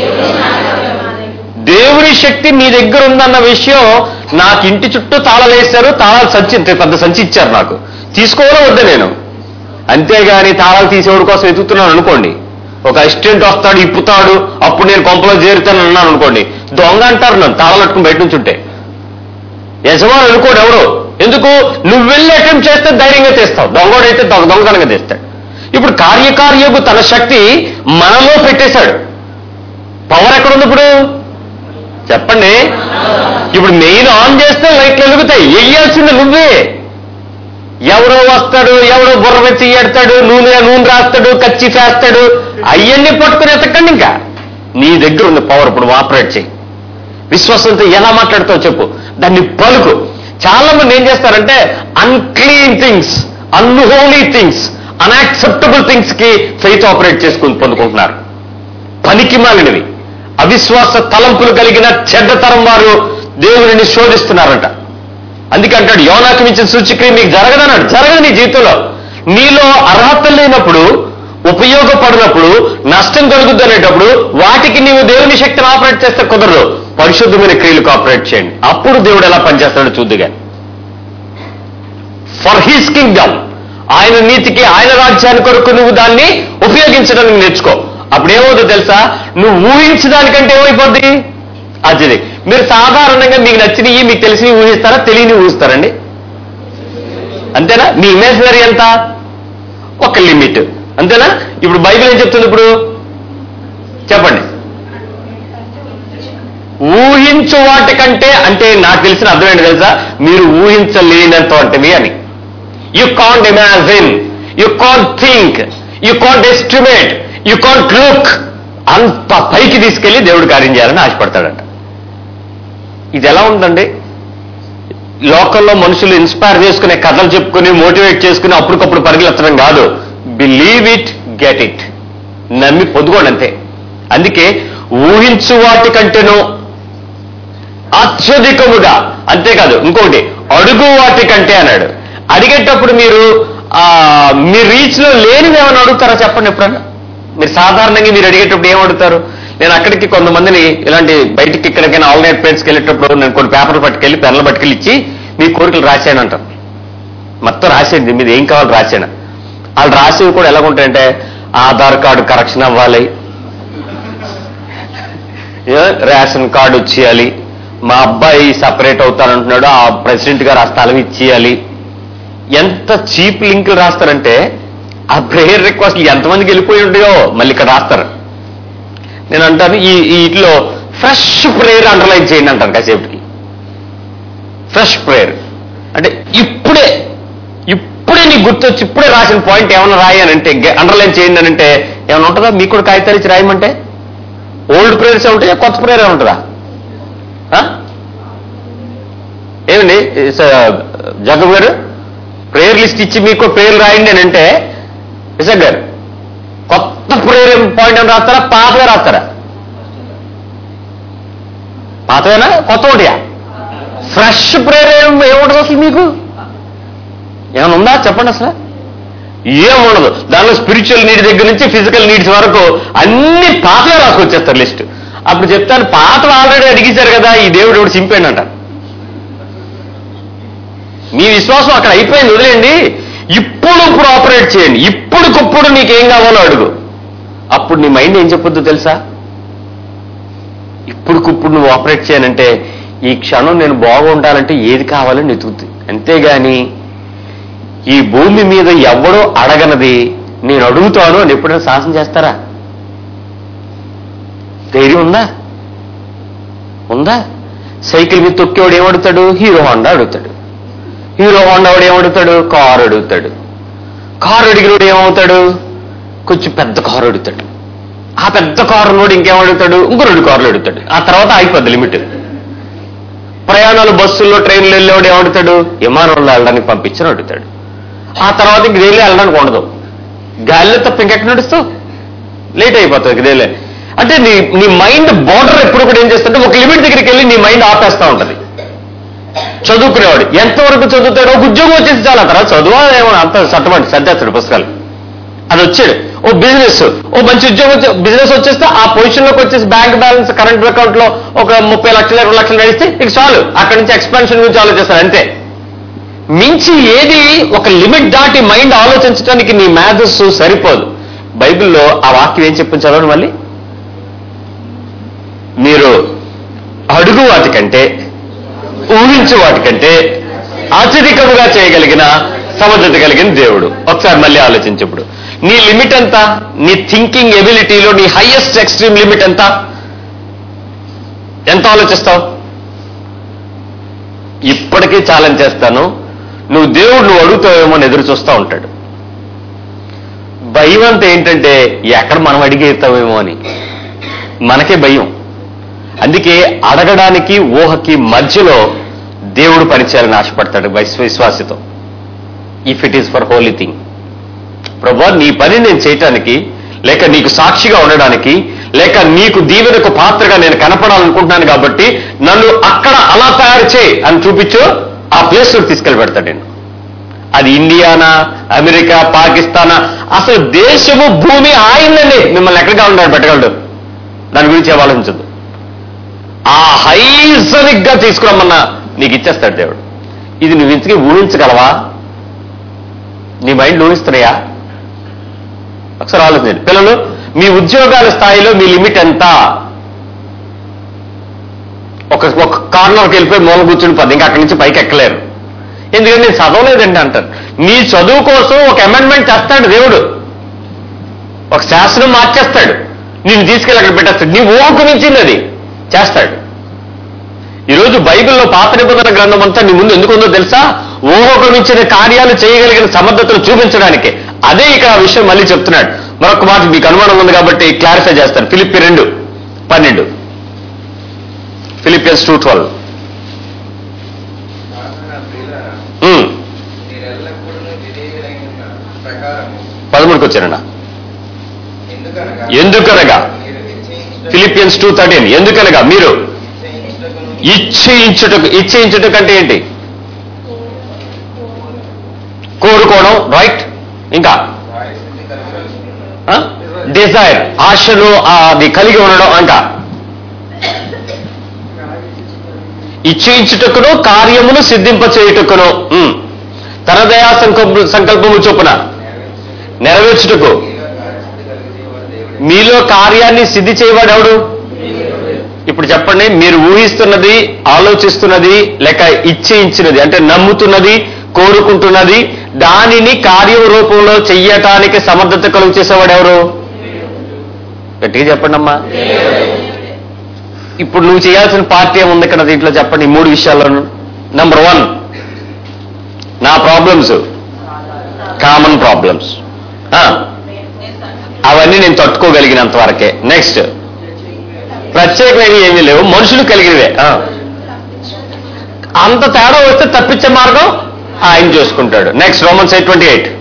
దేవుని శక్తి మీ దగ్గర ఉందన్న విషయం నాకు ఇంటి చుట్టూ తాళాలు వేశారు తాళాలు సంచి ఇంత పెద్ద సంచి ఇచ్చారు నాకు తీసుకోవాలో వద్దా నేను అంతేగాని తాళాలు తీసేవాడి కోసం వెతుకుతున్నాను అనుకోండి ఒక అసిస్టెంట్ వస్తాడు ఇప్పుతాడు అప్పుడు నేను కొంపలో చేరుతాను అన్నాను అనుకోండి దొంగ అంటారు నన్ను తాళాలు పట్టుకుని బయట నుంచి ఉంటే యజమాని అనుకోడు ఎవడు ఎందుకు నువ్వు వెళ్ళి అటెంప్ట్ చేస్తే ధైర్యంగా తెస్తావు దొంగోడైతే దొంగ దొంగతనంగా తెస్తాడు ఇప్పుడు కార్యకార్యకు తన శక్తి మనలో పెట్టేశాడు పవర్ ఎక్కడుంది ఇప్పుడు చెప్పండి ఇప్పుడు మెయిన్ ఆన్ చేస్తే లైట్లు వెలుగుతాయి వెయ్యాల్సింది నువ్వే ఎవడో వస్తాడు ఎవడో బుర్ర పెట్టి ఎడతాడు నూనె నూనె రాస్తాడు కచ్చి చేస్తాడు అవన్నీ పట్టుకుని ఎతకండి ఇంకా నీ దగ్గర ఉంది పవర్ ఇప్పుడు ఆపరేట్ చేయి విశ్వాసంతో ఎలా మాట్లాడతావు చెప్పు దాన్ని పలుకు చాలా మంది ఏం చేస్తారంటే unclean things unholy things unacceptable things కి ఫెయిత్ ఆపరేట్ చేసుకుని పొందుకుంటున్నారు పనికి మాలినవి అవిశ్వాస తలంపులు కలిగిన చెడ్డతరం వారు దేవుడిని శోధిస్తున్నారంట అందుకే అంటాడు యోనాకు మించిన సూచిక్రియ మీకు జరగదన్నాడు జరగదు నీ జీవితంలో నీలో అర్హత లేనప్పుడు ఉపయోగపడినప్పుడు నష్టం కలుగుద్ది అనేటప్పుడు వాటికి నీవు దేవుని శక్తిని ఆపరేట్ చేస్తే కుదరదు పరిశుద్ధమైన క్రియలకు ఆపరేట్ చేయండి అప్పుడు దేవుడు ఎలా పనిచేస్తాడో చూద్దుగా ఫర్ హిస్ కింగ్డమ్ ఆయన నీతికి ఆయన రాజ్యాన్ని కొరకు నువ్వు దాన్ని ఉపయోగించడానికి నేర్చుకో అప్పుడు ఏమవుతుందో తెలుసా నువ్వు ఊహించడానికంటే ఏమైపోద్ది అత్యధిక మీరు సాధారణంగా మీకు నచ్చినవి మీకు తెలిసినవి ఊహిస్తారా తెలియని ఊహిస్తారండి అంతేనా మీ ఇమాజినరీ ఎంత ఒక లిమిట్ అంతేనా ఇప్పుడు బైబిల్ ఏం చెప్తుంది ఇప్పుడు చెప్పండి ఊహించు వాటికంటే అంటే నాకు తెలిసిన అర్థం ఏంటి తెలుసా మీరు ఊహించలేనంత వంటివి అని you can't imagine you can't think you can't estimate you can't look అంత పైకి తీసుకెళ్లి దేవుడు కార్యం చేయాలని ఆశపడతాడంట ఇది ఎలా ఉందండి లోకల్లో మనుషులు ఇన్స్పైర్ చేసుకునే కథలు చెప్పుకుని మోటివేట్ చేసుకుని అప్పటికప్పుడు పరిగెత్తడం కాదు బిలీవ్ ఇట్ గెట్ ఇట్ నమ్మి పొందుకోండి అంతే అందుకే ఊహించు వాటి కంటేనో అత్యధికముగా అంతేకాదు ఇంకోటి అడుగు వాటి కంటే అన్నాడు అడిగేటప్పుడు మీరు ఆ, మీ రీచ్ లో లేనివి ఏమైనా అడుగుతారా చెప్పండి ఎప్పుడన్నా మీరు సాధారణంగా మీరు అడిగేటప్పుడు ఏం అడుగుతారు నేను అక్కడికి కొంతమందిని ఇలాంటి బయటికి ఎక్కడికైనా ఆల్నైట్ ప్లేట్స్కి వెళ్ళేటప్పుడు నేను కొన్ని పేపర్లు పట్టుకెళ్ళి పెన్నులు పట్టుకెళ్ళి ఇచ్చి మీ కోరికలు రాశాను అంటారు మొత్తం రాసేయండి మీరు ఏం కావాలి రాశాను వాళ్ళు రాసేవి కూడా ఎలా ఉంటాయంటే ఆధార్ కార్డు కరెక్షన్ అవ్వాలి ఏ, రేషన్ కార్డు వచ్చేయాలి మా అబ్బాయి సపరేట్ అవుతానంటున్నాడు ఆ ప్రెసిడెంట్ గారు ఆ స్థలం ఇచ్చేయాలి ఎంత చీప్ లింకులు రాస్తారంటే ఆ ప్రేయర్ రిక్వెస్ట్ ఎంతమందికి వెళ్ళిపోయి ఉంటాయో మళ్ళీ ఇక్కడ రాస్తారు నేను అంటాను ఈ ఈ ఇంట్లో ఫ్రెష్ ప్రేయర్ అండర్లైన్ చేయండి అంటాను కాసేపటికి ఫ్రెష్ ప్రేయర్ అంటే ఇప్పుడే ఇప్పుడే నీకు గుర్తొచ్చి ఇప్పుడే రాసిన పాయింట్ ఏమైనా రాయనంటే అండర్లైన్ చేయండి అని అంటే ఏమైనా ఉంటుందా మీకు కూడా కాగితాలు ఇచ్చి రాయమంటే ఓల్డ్ ప్రేయర్స్ ఉంటాయా కొత్త ప్రేయర్ ఉంటుందా ఆ? ఏమండి జగబ్ గారు ప్రేయర్ లిస్ట్ ఇచ్చి మీకు ప్రేయర్ రాయండి అని అంటే విశాఖ్ గారు కొత్త ప్రేయర్ పాయింట్ అని రాస్తారా పాతగా రాస్తారా పాతవేనా కొత్త ఒకటియా ఫ్రెష్ ప్రేయర్ ఏం ఏముండదు అసలు మీకు ఏమైనా ఉందా చెప్పండి అసలు ఏముండదు దానిలో స్పిరిచువల్ నీడ్ దగ్గర నుంచి ఫిజికల్ నీడ్స్ వరకు అన్ని పాతగా రాసుకొచ్చేస్తారు లిస్ట్ అప్పుడు చెప్తాను పాతలు ఆల్రెడీ అడిగేశారు కదా ఈ దేవుడు ఎవడు చింపేయండి అంటారు మీ విశ్వాసం అక్కడ అయిపోయింది వదిలేండి ఇప్పుడు ఇప్పుడు ఆపరేట్ చేయండి ఇప్పుడుకిప్పుడు నీకేం కావాలో అడుగు అప్పుడు నీ మైండ్ ఏం చెప్పొద్దు తెలుసా ఇప్పుడుకిప్పుడు నువ్వు ఆపరేట్ చేయనంటే ఈ క్షణం నేను బాగుండాలంటే ఏది కావాలని వెతుకుతుంది అంతేగాని ఈ భూమి మీద ఎవడో అడగనది నేను అడుగుతాను అని ఎప్పుడైనా సాహసం చేస్తారా ధైర్యం ఉందా ఉందా సైకిల్ మీద తొక్కేవాడు ఏమడుగుతాడు హీరో హోండా అడుగుతాడు హీరో హోండా వాడు ఏమడుగుతాడు కారు అడుగుతాడు కారు అడిగినోడు ఏమవుతాడు కొంచెం పెద్ద కారు అడుగుతాడు ఆ పెద్ద కారు నోడు ఇంకేమడుగుతాడు ఇంకో రెండు కార్లు అడుగుతాడు ఆ తర్వాత ఆగిపోద్ది లిమిట్ ప్రయాణాలు బస్సుల్లో ట్రైన్లు వెళ్ళేవాడు ఏమడుగుతాడు విమానంలో వెళ్ళడానికి పంపించిన అడుగుతాడు ఆ తర్వాత ఇంక రైలు వెళ్ళడానికి ఉండదు గాలిలో తప్ప ఇంకెక్కడ నడుస్తావు లేట్ అయిపోతుంది ఇంక రైలే అంటే నీ నీ మైండ్ బోర్డర్ ఎప్పుడు కూడా ఏం చేస్తుంటే ఒక లిమిట్ దగ్గరికి వెళ్ళి నీ మైండ్ ఆపేస్తా ఉంటది చదువుకునేవాడు ఎంతవరకు చదువుతాడు ఒక ఉద్యోగం వచ్చేసి చాలా తర్వాత చదువా ఏమో అంత చట్టమండి సర్దేస్తాడు పుస్తకాలు అది వచ్చాడు ఓ బిజినెస్ ఓ మంచి ఉద్యోగం వచ్చే బిజినెస్ వచ్చేస్తే ఆ పొజిషన్ లోకి వచ్చేసి బ్యాంక్ బ్యాలెన్స్ కరెంట్ అకౌంట్ లో ఒక ముప్పై లక్షలు ఇరవై లక్షలు నడిస్తే ఇక చాలు అక్కడి నుంచి ఎక్స్పాన్షన్ గురించి ఆలోచిస్తారు అంతే మించి ఏది ఒక లిమిట్ దాటి మైండ్ ఆలోచించడానికి నీ మేధస్సు సరిపోదు బైబిల్లో ఆ వాక్యం ఏం చెప్పని చదవండి మళ్ళీ మీరు అడుగు వాటికంటే ఊహించు వాటికంటే అత్యధికముగా చేయగలిగిన సమర్థత కలిగిన దేవుడు ఒకసారి మళ్ళీ ఆలోచించప్పుడు నీ లిమిట్ ఎంత నీ థింకింగ్ ఎబిలిటీలో నీ హైయెస్ట్ ఎక్స్ట్రీమ్ లిమిట్ ఎంత ఎంత ఆలోచిస్తావు ఇప్పటికీ ఛాలెంజ్ చేస్తాను నువ్వు దేవుడు నువ్వు అడుగుతావేమో అని ఎదురు చూస్తూ ఉంటాడు భయం అంతా ఏంటంటే ఎక్కడ మనం అడిగేస్తామేమో అని మనకే భయం అందుకే అడగడానికి ఊహకి మధ్యలో దేవుడు పనిచేయాలని ఆశపడతాడు వైస్- విశ్వాసతో if it is for holy thing ప్రభా నీ పని నేను చేయటానికి లేక నీకు సాక్షిగా ఉండడానికి లేక నీకు దీవెనకు పాత్రగా నేను కనపడాలనుకుంటున్నాను కాబట్టి నన్ను అక్కడ అలా తయారు చేయి అని చూపించు ఆ ప్లేస్ తీసుకెళ్ళి పెడతాడు నేను అది ఇండియానా అమెరికా పాకిస్తానా అసలు దేశము భూమి ఆయనండి మిమ్మల్ని ఎక్కడికి ఉంటాడు పెట్టగలడు దాని గురించి ఏం ఆలోచించదు ఆ హైజనిక్ గా తీసుకురమ్మన్నా నీకు ఇచ్చేస్తాడు దేవుడు ఇది నువ్వు ఇంతకీ ఊహించగలవా నీ మైండ్ ఊహిస్తున్నాయా ఒకసారి ఆలోచించండి పిల్లలు మీ ఉద్యోగాల స్థాయిలో మీ లిమిట్ ఎంత ఒక ఒక కార్నర్కి వెళ్ళిపోయి మూల కూర్చుని పది ఇంకా అక్కడి నుంచి పైకి ఎక్కలేరు ఎందుకంటే నేను చదవలేదండి అంటారు నీ చదువు కోసం ఒక అమెండ్మెంట్ చేస్తాడు దేవుడు ఒక శాసనం మార్చేస్తాడు నేను తీసుకెళ్ళి అక్కడ పెట్టేస్తాడు నీ ఊహకు మించింది అది చేస్తాడు ఈరోజు బైబిల్లో పాత నిబంధన గ్రంథం అంతా నీ ముందు ఎందుకు ఉందో తెలుసా ఊహకు మించిన కార్యాలు చేయగలిగిన సమర్థతను చూపించడానికి అదే ఇక ఆ విషయం మళ్ళీ చెప్తున్నాడు మరొక మాట మీకు అనుమానం ఉంది కాబట్టి క్లారిఫై చేస్తాను ఫిలిప్పి రెండు పన్నెండు ఫిలిపియన్స్ టూ ట్వెల్వ్ కావున ప్రియులారా, మీరెల్లప్పుడూ విధేయులైన ప్రకారము పదమూడుకి వచ్చారన్న ఎందుకనగా ఎందుకనగా మీరు నిశ్చయించుట- ఫిలిపియన్స్ టూ థర్టీన్ ఎందుకనగా మీరు నిశ్చయించుటకును ఇచ్చేయించుటకు ఇచ్చేయించుటకు అంటే ఏంటి కోరుకోవడం రైట్ ఇంకా వాయుస్థితి కలిగి డిజైర్ ఆశలు ఆ, అది కలిగి ఉండడం అంట ఇచ్చేయించుటకును కార్యమును సిద్ధింప చేయుటకును ఉమ్. తన దయా సంకల్ప సంకల్పము చొప్పున నెరవేర్చుటకు నెరవేర్చుటకు మీలో కార్యసిద్ధి కలిగించేవాడు దేవుడే. మీలో కార్యాన్ని సిద్ధి చేయవాడు ఎవడు ఇప్పుడు చెప్పండి మీరు ఊహిస్తున్నది ఆలోచిస్తున్నది లేక ఇచ్చేయించినది అంటే నమ్ముతున్నది కోరుకుంటున్నది దానిని కార్యం రూపంలో చెయ్యటానికి సమర్థత కలుగు చేసేవాడు ఎవరు గట్టిగా చెప్పండి అమ్మా ఇప్పుడు నువ్వు చేయాల్సిన పార్టీ ఏముంది ఇక్కడ దీంట్లో చెప్పండి ఈ మూడు విషయాల్లోనూ నంబర్ వన్ నా ప్రాబ్లమ్స్ కామన్ ప్రాబ్లమ్స్ అవన్నీ నేను తట్టుకోగలిగినంత వరకే నెక్స్ట్ ప్రత్యేకమైనవి ఏమీ లేవు మనుషులు కలిగినవే ఆ. అంత తేడా వస్తే తప్పించే మార్గం ఆయన చూసుకుంటాడు next Romans eight twenty eight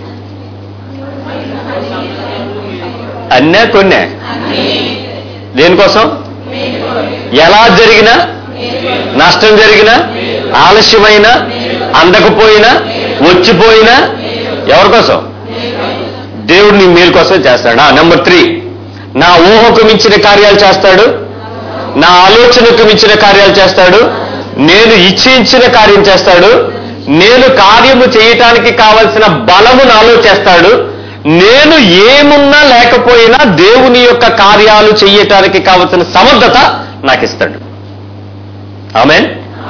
అన్నే కొన్నే దేనికోసం ఎలా జరిగినా నష్టం జరిగినా ఆలస్యమైనా అందకపోయినా వచ్చిపోయినా ఎవరి కోసం దేవుడు నీ మేలు కోసం చేస్తాడు నెంబర్ త్రీ నా ఊహకు మించిన కార్యాలు చేస్తాడు నా ఆలోచనకు మించిన కార్యాలు చేస్తాడు నేను ఇచ్చించిన కార్యం చేస్తాడు నేను కార్యము చేయటానికి కావలసిన బలము నాలో చేస్తాడు నేను ఏమున్నా లేకపోయినా దేవుని యొక్క కార్యాలు చేయటానికి కావలసిన సమర్థత నాకు ఇస్తాడు ఆమెన్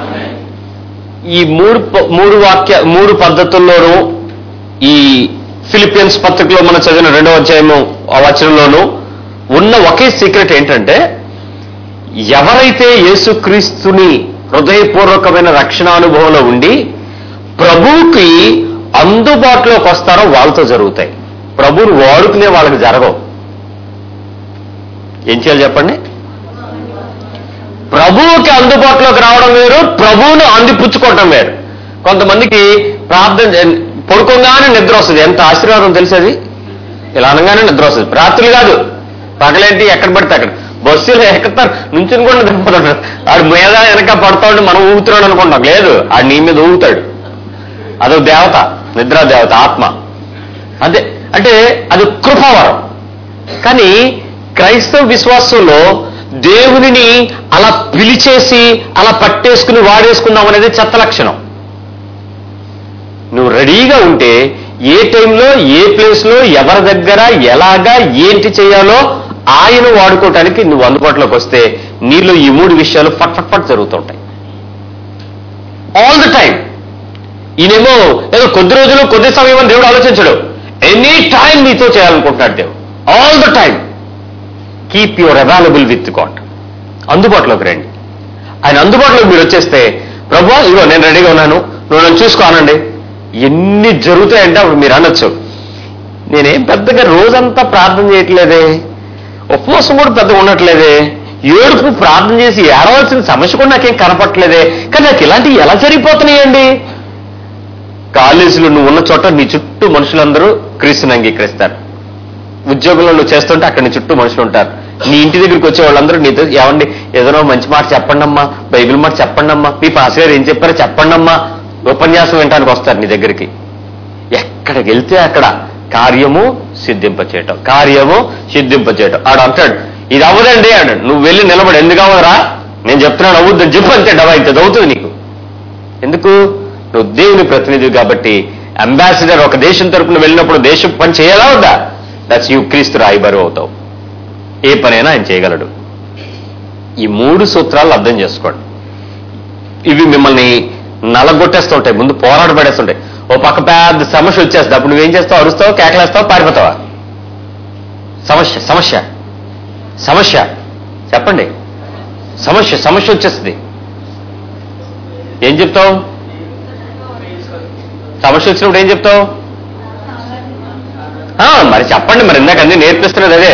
ఈ మూడు ప- మూడు వాక్య మూడు పద్ధతుల్లోనూ ఈ ఫిలిపియన్స్ పత్రికలో మనం చదివిన రెండవ అధ్యాయము ఆ వచనంలోనూ ఉన్న ఒకే సీక్రెట్ ఏంటంటే ఎవరైతే యేసుక్రీస్తుని హృదయపూర్వకమైన రక్షణ అనుభవంలో ఉండి ప్రభువుకి అందుబాటులోకి వస్తారో వాళ్ళతో జరుగుతాయి ప్రభువుని వాడుకునే వాళ్ళకి జరగవు ఏం చేయాలి చెప్పండి ప్రభువుకి అందుబాటులోకి రావడం వేరు ప్రభువును అందిపుచ్చుకోవటం వేరు కొంతమందికి ప్రార్థన చే- పడుకోగానే నిద్ర వస్తుంది ఎంత ఆశీర్వాదం తెలిసేది ఇలా అనగానే నిద్ర వస్తుంది రాత్రులు కాదు పగలేంటి ఎక్కడ పడితే అక్కడ బస్సులు ఎక్కుతారు నుంచుని కూడా నిద్రపోతాడు ఆడు మీద వెనక పడతా ఉంటే మనం ఊగుతున్నాడు అనుకుంటాం లేదు ఆడు నీ మీద ఊగుతాడు అదో దేవత నిద్రా దేవత ఆత్మ అదే అంటే అది కృపావరం కానీ క్రైస్తవ విశ్వాసంలో దేవునిని అలా పిలిచేసి అలా పట్టేసుకుని వాడేసుకుందాం అనేది చెత్త లక్షణం నువ్వు రెడీగా ఉంటే ఏ టైంలో ఏ ప్లేస్లో ఎవరి దగ్గర ఎలాగా ఏంటి చేయాలో ఆయన వాడుకోవటానికి నువ్వు అందుబాటులోకి వస్తే నీలో ఈ మూడు విషయాలు ఫట్ ఫట్ ఫట్ జరుగుతుంటాయి ఆల్ ద టైం ఈయనేమో ఏదో కొద్ది రోజులు కొద్ది సమయం అని దేవుడు ఆలోచించడు ఎనీ టైం నీతో చేయాలనుకుంటున్నాడు దేవుడు all the time keep your available with God అందుబాటులోకి రండి ఆయన అందుబాటులోకి మీరు వచ్చేస్తే ప్రభు ఇగో నేను రెడీగా ఉన్నాను నువ్వు నన్ను చూసుకోనండి ఎన్ని జరుగుతాయంటే అప్పుడు మీరు అనొచ్చు నేనేం పెద్దగా రోజంతా ప్రార్థన చేయట్లేదే ఉపవాసం కూడా పెద్దగా ఉండట్లేదే ఏడుపు ప్రార్థన చేసి ఏడవలసిన సమస్య కూడా నాకేం కనపట్లేదే కానీ నాకు ఇలాంటివి ఎలా జరిగిపోతున్నాయండి కాలేజీలో నువ్వు ఉన్న చోట నీ చుట్టూ మనుషులందరూ క్రీస్తుని అంగీకరిస్తారు ఉద్యోగంలో నువ్వు చేస్తుంటే అక్కడ నీ చుట్టూ మనుషులు ఉంటారు నీ ఇంటి దగ్గరికి వచ్చే వాళ్ళందరూ నీతో ఏమండి ఏదైనా మంచి మాట చెప్పండి అమ్మా బైబిల్ మాట చెప్పండి అమ్మా మీ పాస్ గారు ఏం చెప్పారో చెప్పండి అమ్మా ఉపన్యాసం వినడానికి వస్తారు నీ దగ్గరికి ఎక్కడికి వెళ్తే అక్కడ కార్యము సిద్ధింప చేయటం కార్యము సిద్ధింప చేయటం ఆడు అంటాడు ఇది అవ్వదండి అన్నాడు నువ్వు వెళ్ళి నిలబడి ఎందుకు అవ్వదురా నేను చెప్తున్నాను అవ్వద్దని చెప్పు అంతే డబ్బా ఇంత అవుతుంది నీకు ఎందుకు నువ్వు దేవుని ప్రతినిధి కాబట్టి అంబాసిడర్ ఒక దేశం తరపున వెళ్ళినప్పుడు దేశం పని చేయాలా వద్దా దట్స్ యూ క్రీస్తు రాయిబారు అవుతావు ఏ పనైనా ఆయన చేయగలడు ఈ మూడు సూత్రాలు అర్థం చేసుకోండి ఇవి మిమ్మల్ని నలగొట్టేస్తుంటాయి ముందు పోరాట పడేస్తుంటాయి ఓ పక్క పెద్ద సమస్య వచ్చేస్తుంది అప్పుడు నువ్వేం చేస్తావు అరుస్తావు కేకలేస్తావు పారిపోతావా సమస్య సమస్య సమస్య చెప్పండి సమస్య సమస్య వచ్చేస్తుంది ఏం చెప్తావు సమస్య వచ్చినప్పుడు ఏం చెప్తావు ఆ, మరి చెప్పండి మరి ఇందాక అన్ని నేర్పిస్తున్నది అదే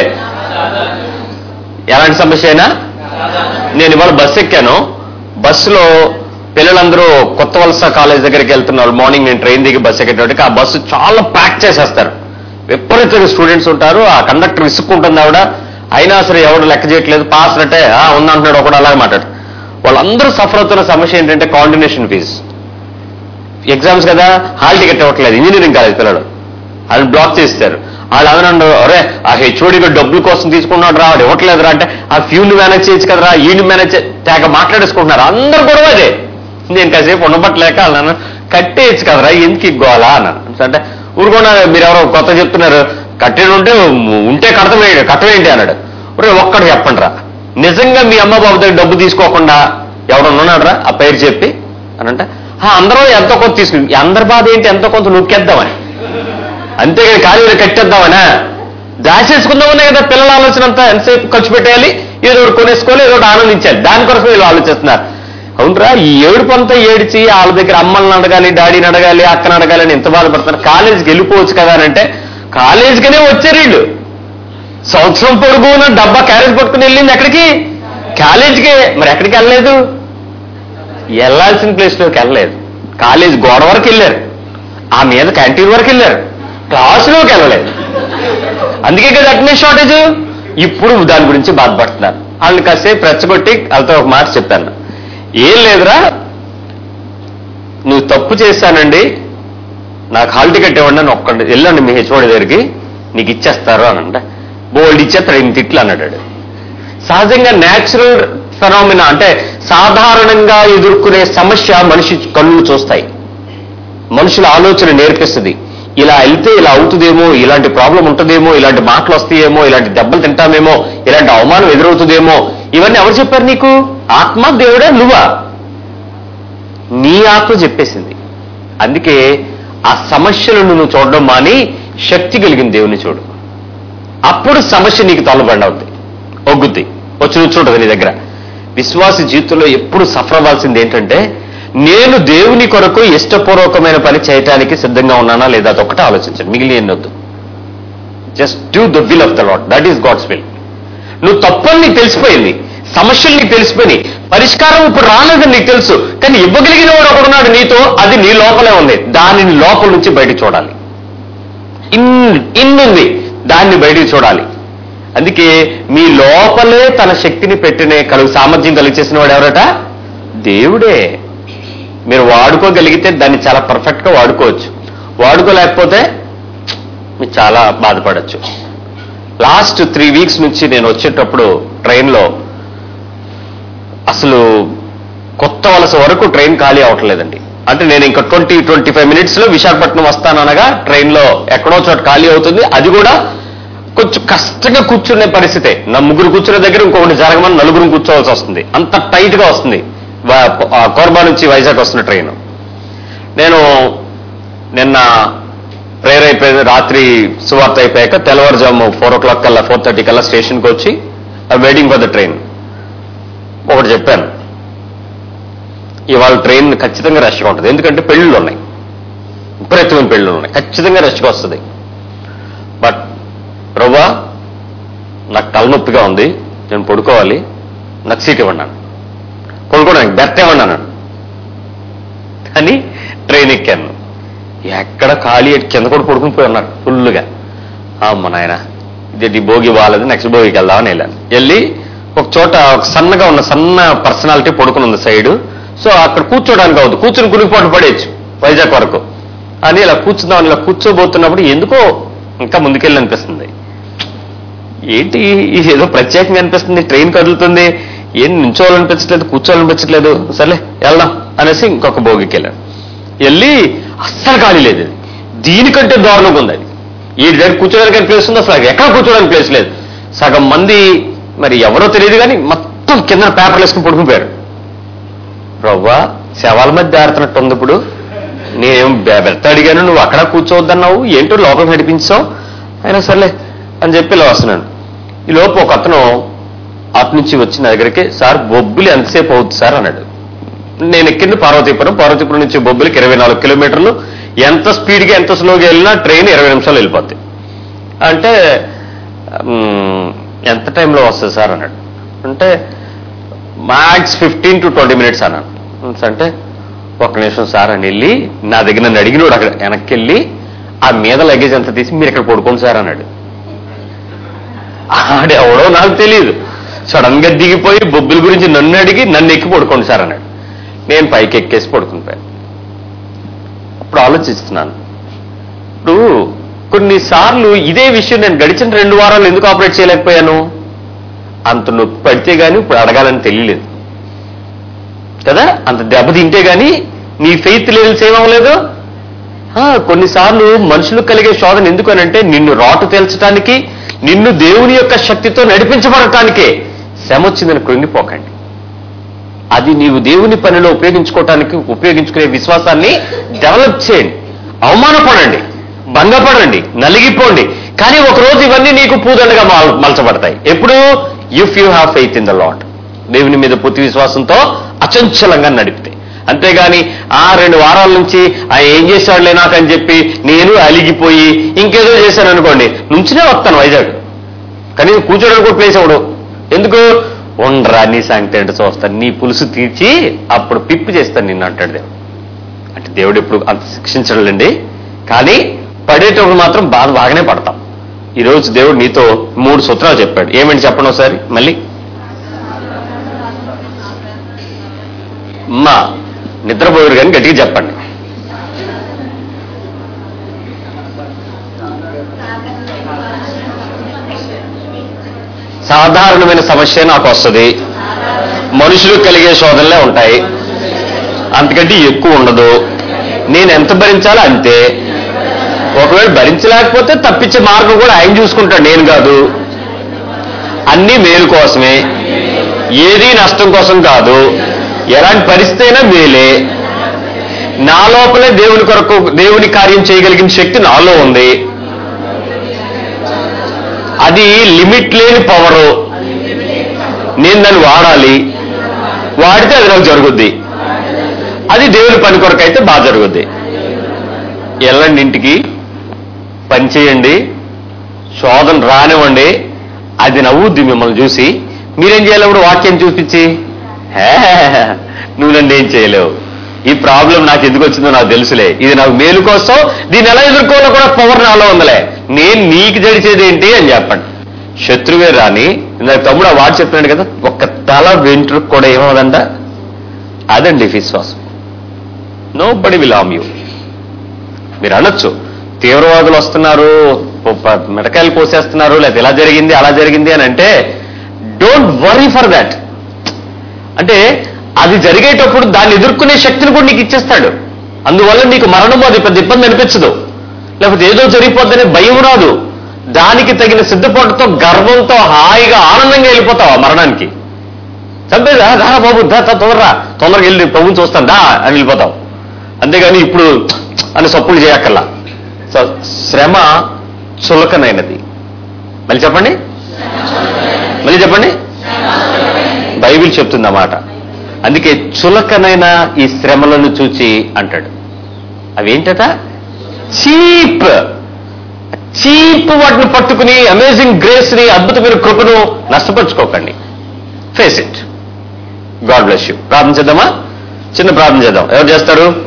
ఎలాంటి సమస్య అయినా నేను ఇవాళ బస్సు ఎక్కాను బస్సులో పిల్లలందరూ కొత్త వలస కాలేజ్ దగ్గరికి వెళ్తున్నారు మార్నింగ్ నేను ట్రైన్ దిగి బస్సు ఎక్కేటప్పటికి ఆ బస్సు చాలా ప్యాక్ చేసేస్తారు విపరీతంగా స్టూడెంట్స్ ఉంటారు ఆ కండక్టర్ విసుక్కుంటుంది ఆవిడ అయినా సరే ఎవడు లెక్క చేయట్లేదు పాస్ అంటే "ఆ, ఉందంటున్నాడు ఒకడు అలాగే మాట్లాడు వాళ్ళందరూ సఫర్ అవుతున్న సమస్య ఏంటంటే కాండినేషన్ ఫీజు ఎగ్జామ్స్ కదా హాల్ టికెట్ ఇవ్వట్లేదు ఇంజనీరింగ్ కాలేజ్ పిల్లలు వాళ్ళు బ్లాక్ చేస్తారు వాళ్ళు అందరూ అరే ఆ హెచ్ఓడి డబ్బుల కోసం తీసుకున్నాడు రా వాడు ఇవ్వట్లేదు రా అంటే ఆ ఫ్యూల్ మేనేజ్ చేయొచ్చు కదరా ఈయన మేనేజ్ తేక మాట్లాడేసుకుంటున్నారు అందరు గొడవ అదే నేను కాసేపు ఉండబట్టలేక అన్నాను కట్టేయచ్చు కదరా ఎందుకు ఇగ్గోవాలా అన్నాను అంటే ఊరుకున్నా మీరు ఎవరో కొత్త చెప్తున్నారు కట్టేది ఉంటే ఉంటే కడతమేయండి కట్టవేంటి అన్నాడు ఒరే ఒక్కడు చెప్పండి రా నిజంగా మీ అమ్మ బాబు దగ్గర డబ్బు తీసుకోకుండా ఎవడన్నా ఉన్నాడు రా ఆ పేరు చెప్పి అని అంటే "ఆ, అందరూ ఎంతో కొంత తీసుకుని అందరి బాధ ఏంటి ఎంతో కొంత నొక్కేద్దామని అంతేగాని ఖాళీ కట్టేద్దామనా దాచేసుకుందామనే కదా పిల్లల ఆలోచన అంతా ఎంతసేపు ఖర్చు పెట్టేయాలి ఏదో ఒకటి కొనేసుకోవాలి ఏదో ఒకటి ఆనందించాలి దానికోసం వీళ్ళు ఆలోచిస్తున్నారు అవునరా ఈ ఏడుపు అంతా ఏడిచి వాళ్ళ దగ్గర అమ్మల్ని అడగాలి డాడీని అడగాలి అక్కని అడగాలి అని ఎంత బాధపడుతున్నారు కాలేజీకి వెళ్ళిపోవచ్చు కదా అని అంటే కాలేజీకనే వచ్చారు వీళ్ళు సంవత్సరం పొడుగున డబ్బా క్యారేజ్ పట్టుకుని వెళ్ళింది ఎక్కడికి కాలేజీకే మరి ఎక్కడికి వెళ్ళలేదు వెళ్ళాల్సిన ప్లేస్లోకి వెళ్ళలేదు కాలేజ్ గోడ వరకు వెళ్ళారు ఆ మీద క్యాంటీన్ వరకు వెళ్ళారు క్లాసులోకి వెళ్ళలేదు అందుకే కదా అటెండెన్స్ షార్టేజ్ ఇప్పుడు దాని గురించి బాధపడుతున్నారు వాళ్ళని కాసేపు రెచ్చగొట్టి వాళ్ళతో ఒక మాట చెప్పాను ఏం లేదురా నువ్వు తప్పు చేశానండి నాకు హాల్ టికెట్ ఇవ్వండి అని ఒక్కడి వెళ్ళండి మీ హెచ్ఓడి దగ్గరికి నీకు ఇచ్చేస్తారు అని అంటే బోల్డ్ ఇచ్చేస్తాడు ఇంత తిట్లు అన్నాడు సహజంగా న్యాచురల్ ఫెనామినా అంటే సాధారణంగా ఎదుర్కొనే సమస్య మనిషి కళ్ళు చూస్తాయి మనుషుల ఆలోచన నేర్పిస్తుంది ఇలా వెళ్తే ఇలా అవుతుందేమో ఇలాంటి ప్రాబ్లం ఉంటుందేమో ఇలాంటి మాటలు వస్తాయేమో ఇలాంటి దెబ్బలు తింటామేమో ఇలాంటి అవమానం ఎదురవుతుందేమో ఇవన్నీ ఎవరు చెప్పారు నీకు ఆత్మ దేవుడే నువ్వా నీ ఆత్మ చెప్పేసింది అందుకే ఆ సమస్యలను నువ్వు చూడడం మాని శక్తి కలిగిన దేవుని చూడు అప్పుడు సమస్య నీకు తలబండి అవుద్ది ఒగ్గుద్ది వచ్చి నుంచుంటుంది నీ దగ్గర విశ్వాస జీవితంలో ఎప్పుడు సఫర్ అవ్వాల్సింది ఏంటంటే నేను దేవుని కొరకు ఇష్టపూర్వకమైన పని చేయటానికి సిద్ధంగా ఉన్నానా లేదా అదొక్కటే ఆలోచించండి మిగిలిన ఎన్నొద్దు just do the will of the Lord that is God's will నువ్వు తప్పని నీకు తెలిసిపోయింది సమస్యలు నీకు తెలిసిపోయినాయి పరిష్కారం ఇప్పుడు రాలేదని నీకు తెలుసు కానీ ఇవ్వగలిగిన వాడు ఒకడున్నాడు నీతో అది నీ లోపలే ఉంది దానిని లోపల నుంచి బయట చూడాలి ఇన్ ఇన్నుంది దాన్ని బయటికి చూడాలి అందుకే మీ లోపలే తన శక్తిని పెట్టినే కలుగు సామర్థ్యం కలిగి చేసిన వాడు ఎవరట దేవుడే మీరు వాడుకోగలిగితే దాన్ని చాలా పర్ఫెక్ట్ గా వాడుకోవచ్చు వాడుకోలేకపోతే మీరు చాలా బాధపడచ్చు లాస్ట్ త్రీ వీక్స్ నుంచి నేను వచ్చేటప్పుడు ట్రైన్లో అసలు కొత్త వలస వరకు ట్రైన్ ఖాళీ అవ్వట్లేదండి అంటే నేను ఇంకా ట్వంటీ ట్వంటీ ఫైవ్ మినిట్స్ లో విశాఖపట్నం వస్తాననగా ట్రైన్ లో ఎక్కడో చోట ఖాళీ అవుతుంది అది కూడా కొంచెం కష్టంగా కూర్చునే పరిస్థితే నా ముగ్గురు కూర్చునే దగ్గర ఇంకొకటి జరగమని నలుగురు కూర్చోవాల్సి వస్తుంది అంత టైట్ గా వస్తుంది వా- ఆ కోర్బా నుంచి వైజాగ్ వస్తున్న ట్రైన్ నేను నిన్న ప్రేయర్ అయిపోయింది రాత్రి సువార్త అయిపోయాక తెల్లవారుజాము ఫోర్ ఓ క్లాక్ కల్లా ఫోర్ థర్టీ కల్లా స్టేషన్కి వచ్చి వెయిటింగ్ ఫర్ ద ట్రైన్ ఒకటి చెప్పాను ఇవాళ ట్రైన్ ఖచ్చితంగా రష్గా ఉంటుంది ఎందుకంటే పెళ్ళిళ్ళు ఉన్నాయి విపరీతమైన పెళ్ళిళ్ళు ఉన్నాయి ఖచ్చితంగా రష్గా వస్తుంది బట్ ప్రభా నాకు తలనొప్పిగా ఉంది నేను పడుకోవాలి నాకు సీట్ ఇవ్వన్నాను పడుకోవడానికి బెర్త్ ఇవ్వన్నాను అని ట్రైన్ ఎక్కాను ఎక్కడ ఖాళీ కింద కూడా పడుకుని పోయి ఉన్నారు ఫుల్గా అమ్మ నాయన ఇది భోగి బాగాలేదు నెక్స్ట్ భోగికి వెళ్దామని వెళ్ళాను వెళ్ళి ఒక చోట ఒక సన్నగా ఉన్న సన్న పర్సనాలిటీ పడుకుని ఉంది సైడ్ సో అక్కడ కూర్చోడానికి అవుతుంది కూర్చుని కులిపోటు పడేయచ్చు వైజాగ్ వరకు అని ఇలా కూర్చుందామని ఇలా కూర్చోబోతున్నప్పుడు ఎందుకో ఇంకా ముందుకెళ్ళి అనిపిస్తుంది ఏంటి ఇది ఏదో ప్రత్యేకంగా అనిపిస్తుంది ట్రైన్ కదులుతుంది ఏం నించోవాలనిపించట్లేదు కూర్చోవాలనిపించట్లేదు సర్లే వెళ్దాం అనేసి ఇంకొక భోగికి వెళ్ళాను వెళ్ళి అస్సలు ఖాళీ లేదు ఇది. దీనికంటే దారుణంగా ఉంది అది ఈ దగ్గర కూర్చోడానికి ప్లేస్ ఉంది అసలు ఎక్కడ కూర్చోడానికి ప్లేస్ లేదు సగం మంది మరి ఎవరో తెలియదు కానీ మొత్తం కింద పేపర్లు వేసుకుని పడుకుపోయారు ప్రవ్వా శవాల మధ్య ఆడుతున్నట్టు ఉంది ఇప్పుడు నేనేం బెర్త అడిగాను నువ్వు అక్కడ కూర్చోవద్దన్నావు ఏంటో లోపల నడిపించావు అయినా సర్లే అని చెప్పి ఇలా వస్తున్నాను ఈ లోపు ఒక అతను అటు నుంచి వచ్చి నా దగ్గరికి సార్ బొబ్బులు ఎంతసేపు అవుతుంది సార్ అన్నాడు నేను ఎక్కింది పార్వతీపురం పార్వతీపురం నుంచి బొబ్బులకి ఇరవై నాలుగు కిలోమీటర్లు ఎంత స్పీడ్గా ఎంత స్లోగా వెళ్ళినా ట్రైన్ ఇరవై నిమిషాలు వెళ్ళిపోద్ది అంటే మ్, ఎంత టైంలో వస్తుంది సార్ అన్నాడు అంటే max fifteen to twenty minutes అన్నాను అంటే ఒక నిమిషం సార్ అని వెళ్ళి నా దగ్గర నన్ను అడిగినోడు అక్కడ వెనక్కి వెళ్ళి ఆ మీద లగేజ్ అంతా తీసి మీరు ఇక్కడ పడుకోండి సార్ అన్నాడు ఆడెవడో నాకు తెలియదు సడన్ గా దిగిపోయి బొబ్బుల గురించి నన్ను అడిగి నన్ను ఎక్కి పడుకోండి సార్ అన్నాడు నేను పైకి ఎక్కేసి పడుకుంటాను ఇప్పుడు ఆలోచిస్తున్నాను ఇప్పుడు కొన్నిసార్లు ఇదే విషయం నేను గడిచిన రెండు వారాలు ఎందుకు ఆపరేట్ చేయలేకపోయాను అంత నొప్పి పడితే గానీ ఇప్పుడు అడగాలని తెలియలేదు కదా అంత దెబ్బ తింటే గానీ నీ ఫెయిత్ లెవెల్స్ ఏమవ్వలేదు ఆ, కొన్నిసార్లు మనుషులకు కలిగే శోధన ఎందుకనంటే నిన్ను రాటు తేల్చడానికి నిన్ను దేవుని యొక్క శక్తితో నడిపించబడటానికే శ్రమ వచ్చిందని కృంగిపోకండి అది నీవు దేవుని పనిలో ఉపయోగించుకోవటానికి ఉపయోగించుకునే విశ్వాసాన్ని డెవలప్ చేయండి అవమానపడండి భంగపడండి నలిగిపోండి కానీ ఒక రోజు ఇవన్నీ నీకు పూదండగా మల్- మలచబడతాయి ఎప్పుడు if you have faith in the Lord దేవుని మీద పూర్తి విశ్వాసంతో అచంచలంగా నడిపితే అంతేగాని ఆ రెండు వారాల నుంచి ఆ ఏం చేశాడులే నాకని చెప్పి నేను అలిగిపోయి ఇంకేదో చేశాను అనుకోండి నుంచినే వస్తాను వైజాగ్ కానీ కూర్చోడానికి కూడా ప్లేస్ అవ్వడు ఎందుకు ఉండరా నీ సంగతి ఏంటో చూస్తాను నీ పులుసు తీర్చి అప్పుడు పిప్పి చేస్తాను నిన్ను అంటాడు దేవుడు అంటే దేవుడు ఎప్పుడు అంత శిక్షించడండి కానీ పడేటప్పుడు మాత్రం బాధ బాగానే పడతాం ఈరోజు దేవుడు నీతో మూడు సూత్రాలు చెప్పాడు ఏమని చెప్పండి ఒకసారి మళ్ళీ మా నిద్రపోయారు కానీ గట్టిగా చెప్పండి సాధారణమైన సమస్య నాకు వస్తుంది మనుషులకు కలిగే శోధనలే ఉంటాయి అంతకంటే ఎక్కువ ఉండదు నేను ఎంత భరించాలో అంతే ఒకవేళ భరించలేకపోతే తప్పించే మార్గం కూడా ఆయన చూసుకుంటాడు నేను కాదు అన్నీ మేలు కోసమే ఏది నష్టం కోసం కాదు ఎలాంటి పరిస్థితి అయినా మేలే నా లోపలే దేవుని కొరకు దేవుని కార్యం చేయగలిగిన శక్తి నాలో ఉంది అది లిమిట్ లేని పవరు నేను దాన్ని వాడాలి వాడితే అది నాకు జరుగుద్ది అది దేవుని పని కొరకు అయితే బాగా జరుగుద్ది వెళ్ళండి ఇంటికి పని చేయండి శోధన రానివ్వండి అది నవ్వుద్ది మిమ్మల్ని చూసి మీరేం చేయాలప్పుడు వాక్యం చూపించి "హే, నువ్వు నన్ను ఏం చేయలేవు ఈ ప్రాబ్లం నాకు ఎందుకు వచ్చిందో నాకు తెలుసులే ఇది నాకు మేలు కోసం దీన్ని ఎలా ఎదుర్కోవాలో కూడా పవర్ నాలో ఉందిలే నేను నీకు జడిచేది ఏంటి అని చెప్పండి శత్రువే రాని ఇందాక తమ్ముడు ఆ వాడు చెప్తున్నాడు కదా ఒక్క తల వెంట్రుకు కూడా ఏమవుదంట అదండి విశ్వాసం నో బడి విల్ ఆమ్ యూ మీరు అనొచ్చు తీవ్రవాదులు వస్తున్నారు ప- ప- మిడకాయలు పోసేస్తున్నారు లేకపోతే ఇలా జరిగింది అలా జరిగింది అని అంటే డోంట్ వరీ ఫర్ దాట్ అంటే అది జరిగేటప్పుడు దాన్ని ఎదుర్కొనే శక్తిని కూడా నీకు ఇచ్చేస్తాడు అందువల్ల నీకు మరణం అది పెద్ద ఇబ్బంది అనిపించదు లేకపోతే ఏదో జరిగిపోద్దనే భయం రాదు దానికి తగిన సిద్ధపాటుతో గర్వంతో హాయిగా ఆనందంగా వెళ్ళిపోతావు ఆ మరణానికి చంపేదా దా బాబు దా దా, తొందరరా తొందరగా వెళ్ళి ప్రభుని చూస్తాను దా అని వెళ్ళిపోతావు అంతేగాని ఇప్పుడు అని సప్పులు చేయక్కర్లా సో శ్రమ చులకనైనది మళ్ళీ చెప్పండి మళ్ళీ చెప్పండి బైబిల్ చెప్తుంది అన్నమాట అందుకే చులకనైన ఈ శ్రమలను చూచి అంటాడు అవేంటట చీప్ చీప్ వాటిని పట్టుకుని అమేజింగ్ గ్రేస్ ని అద్భుతమైన కృపను నష్టపరుచుకోకండి face it God bless you ప్రార్థన చేద్దామా చిన్న ప్రార్థన చేద్దాం ఎవరు చేస్తారు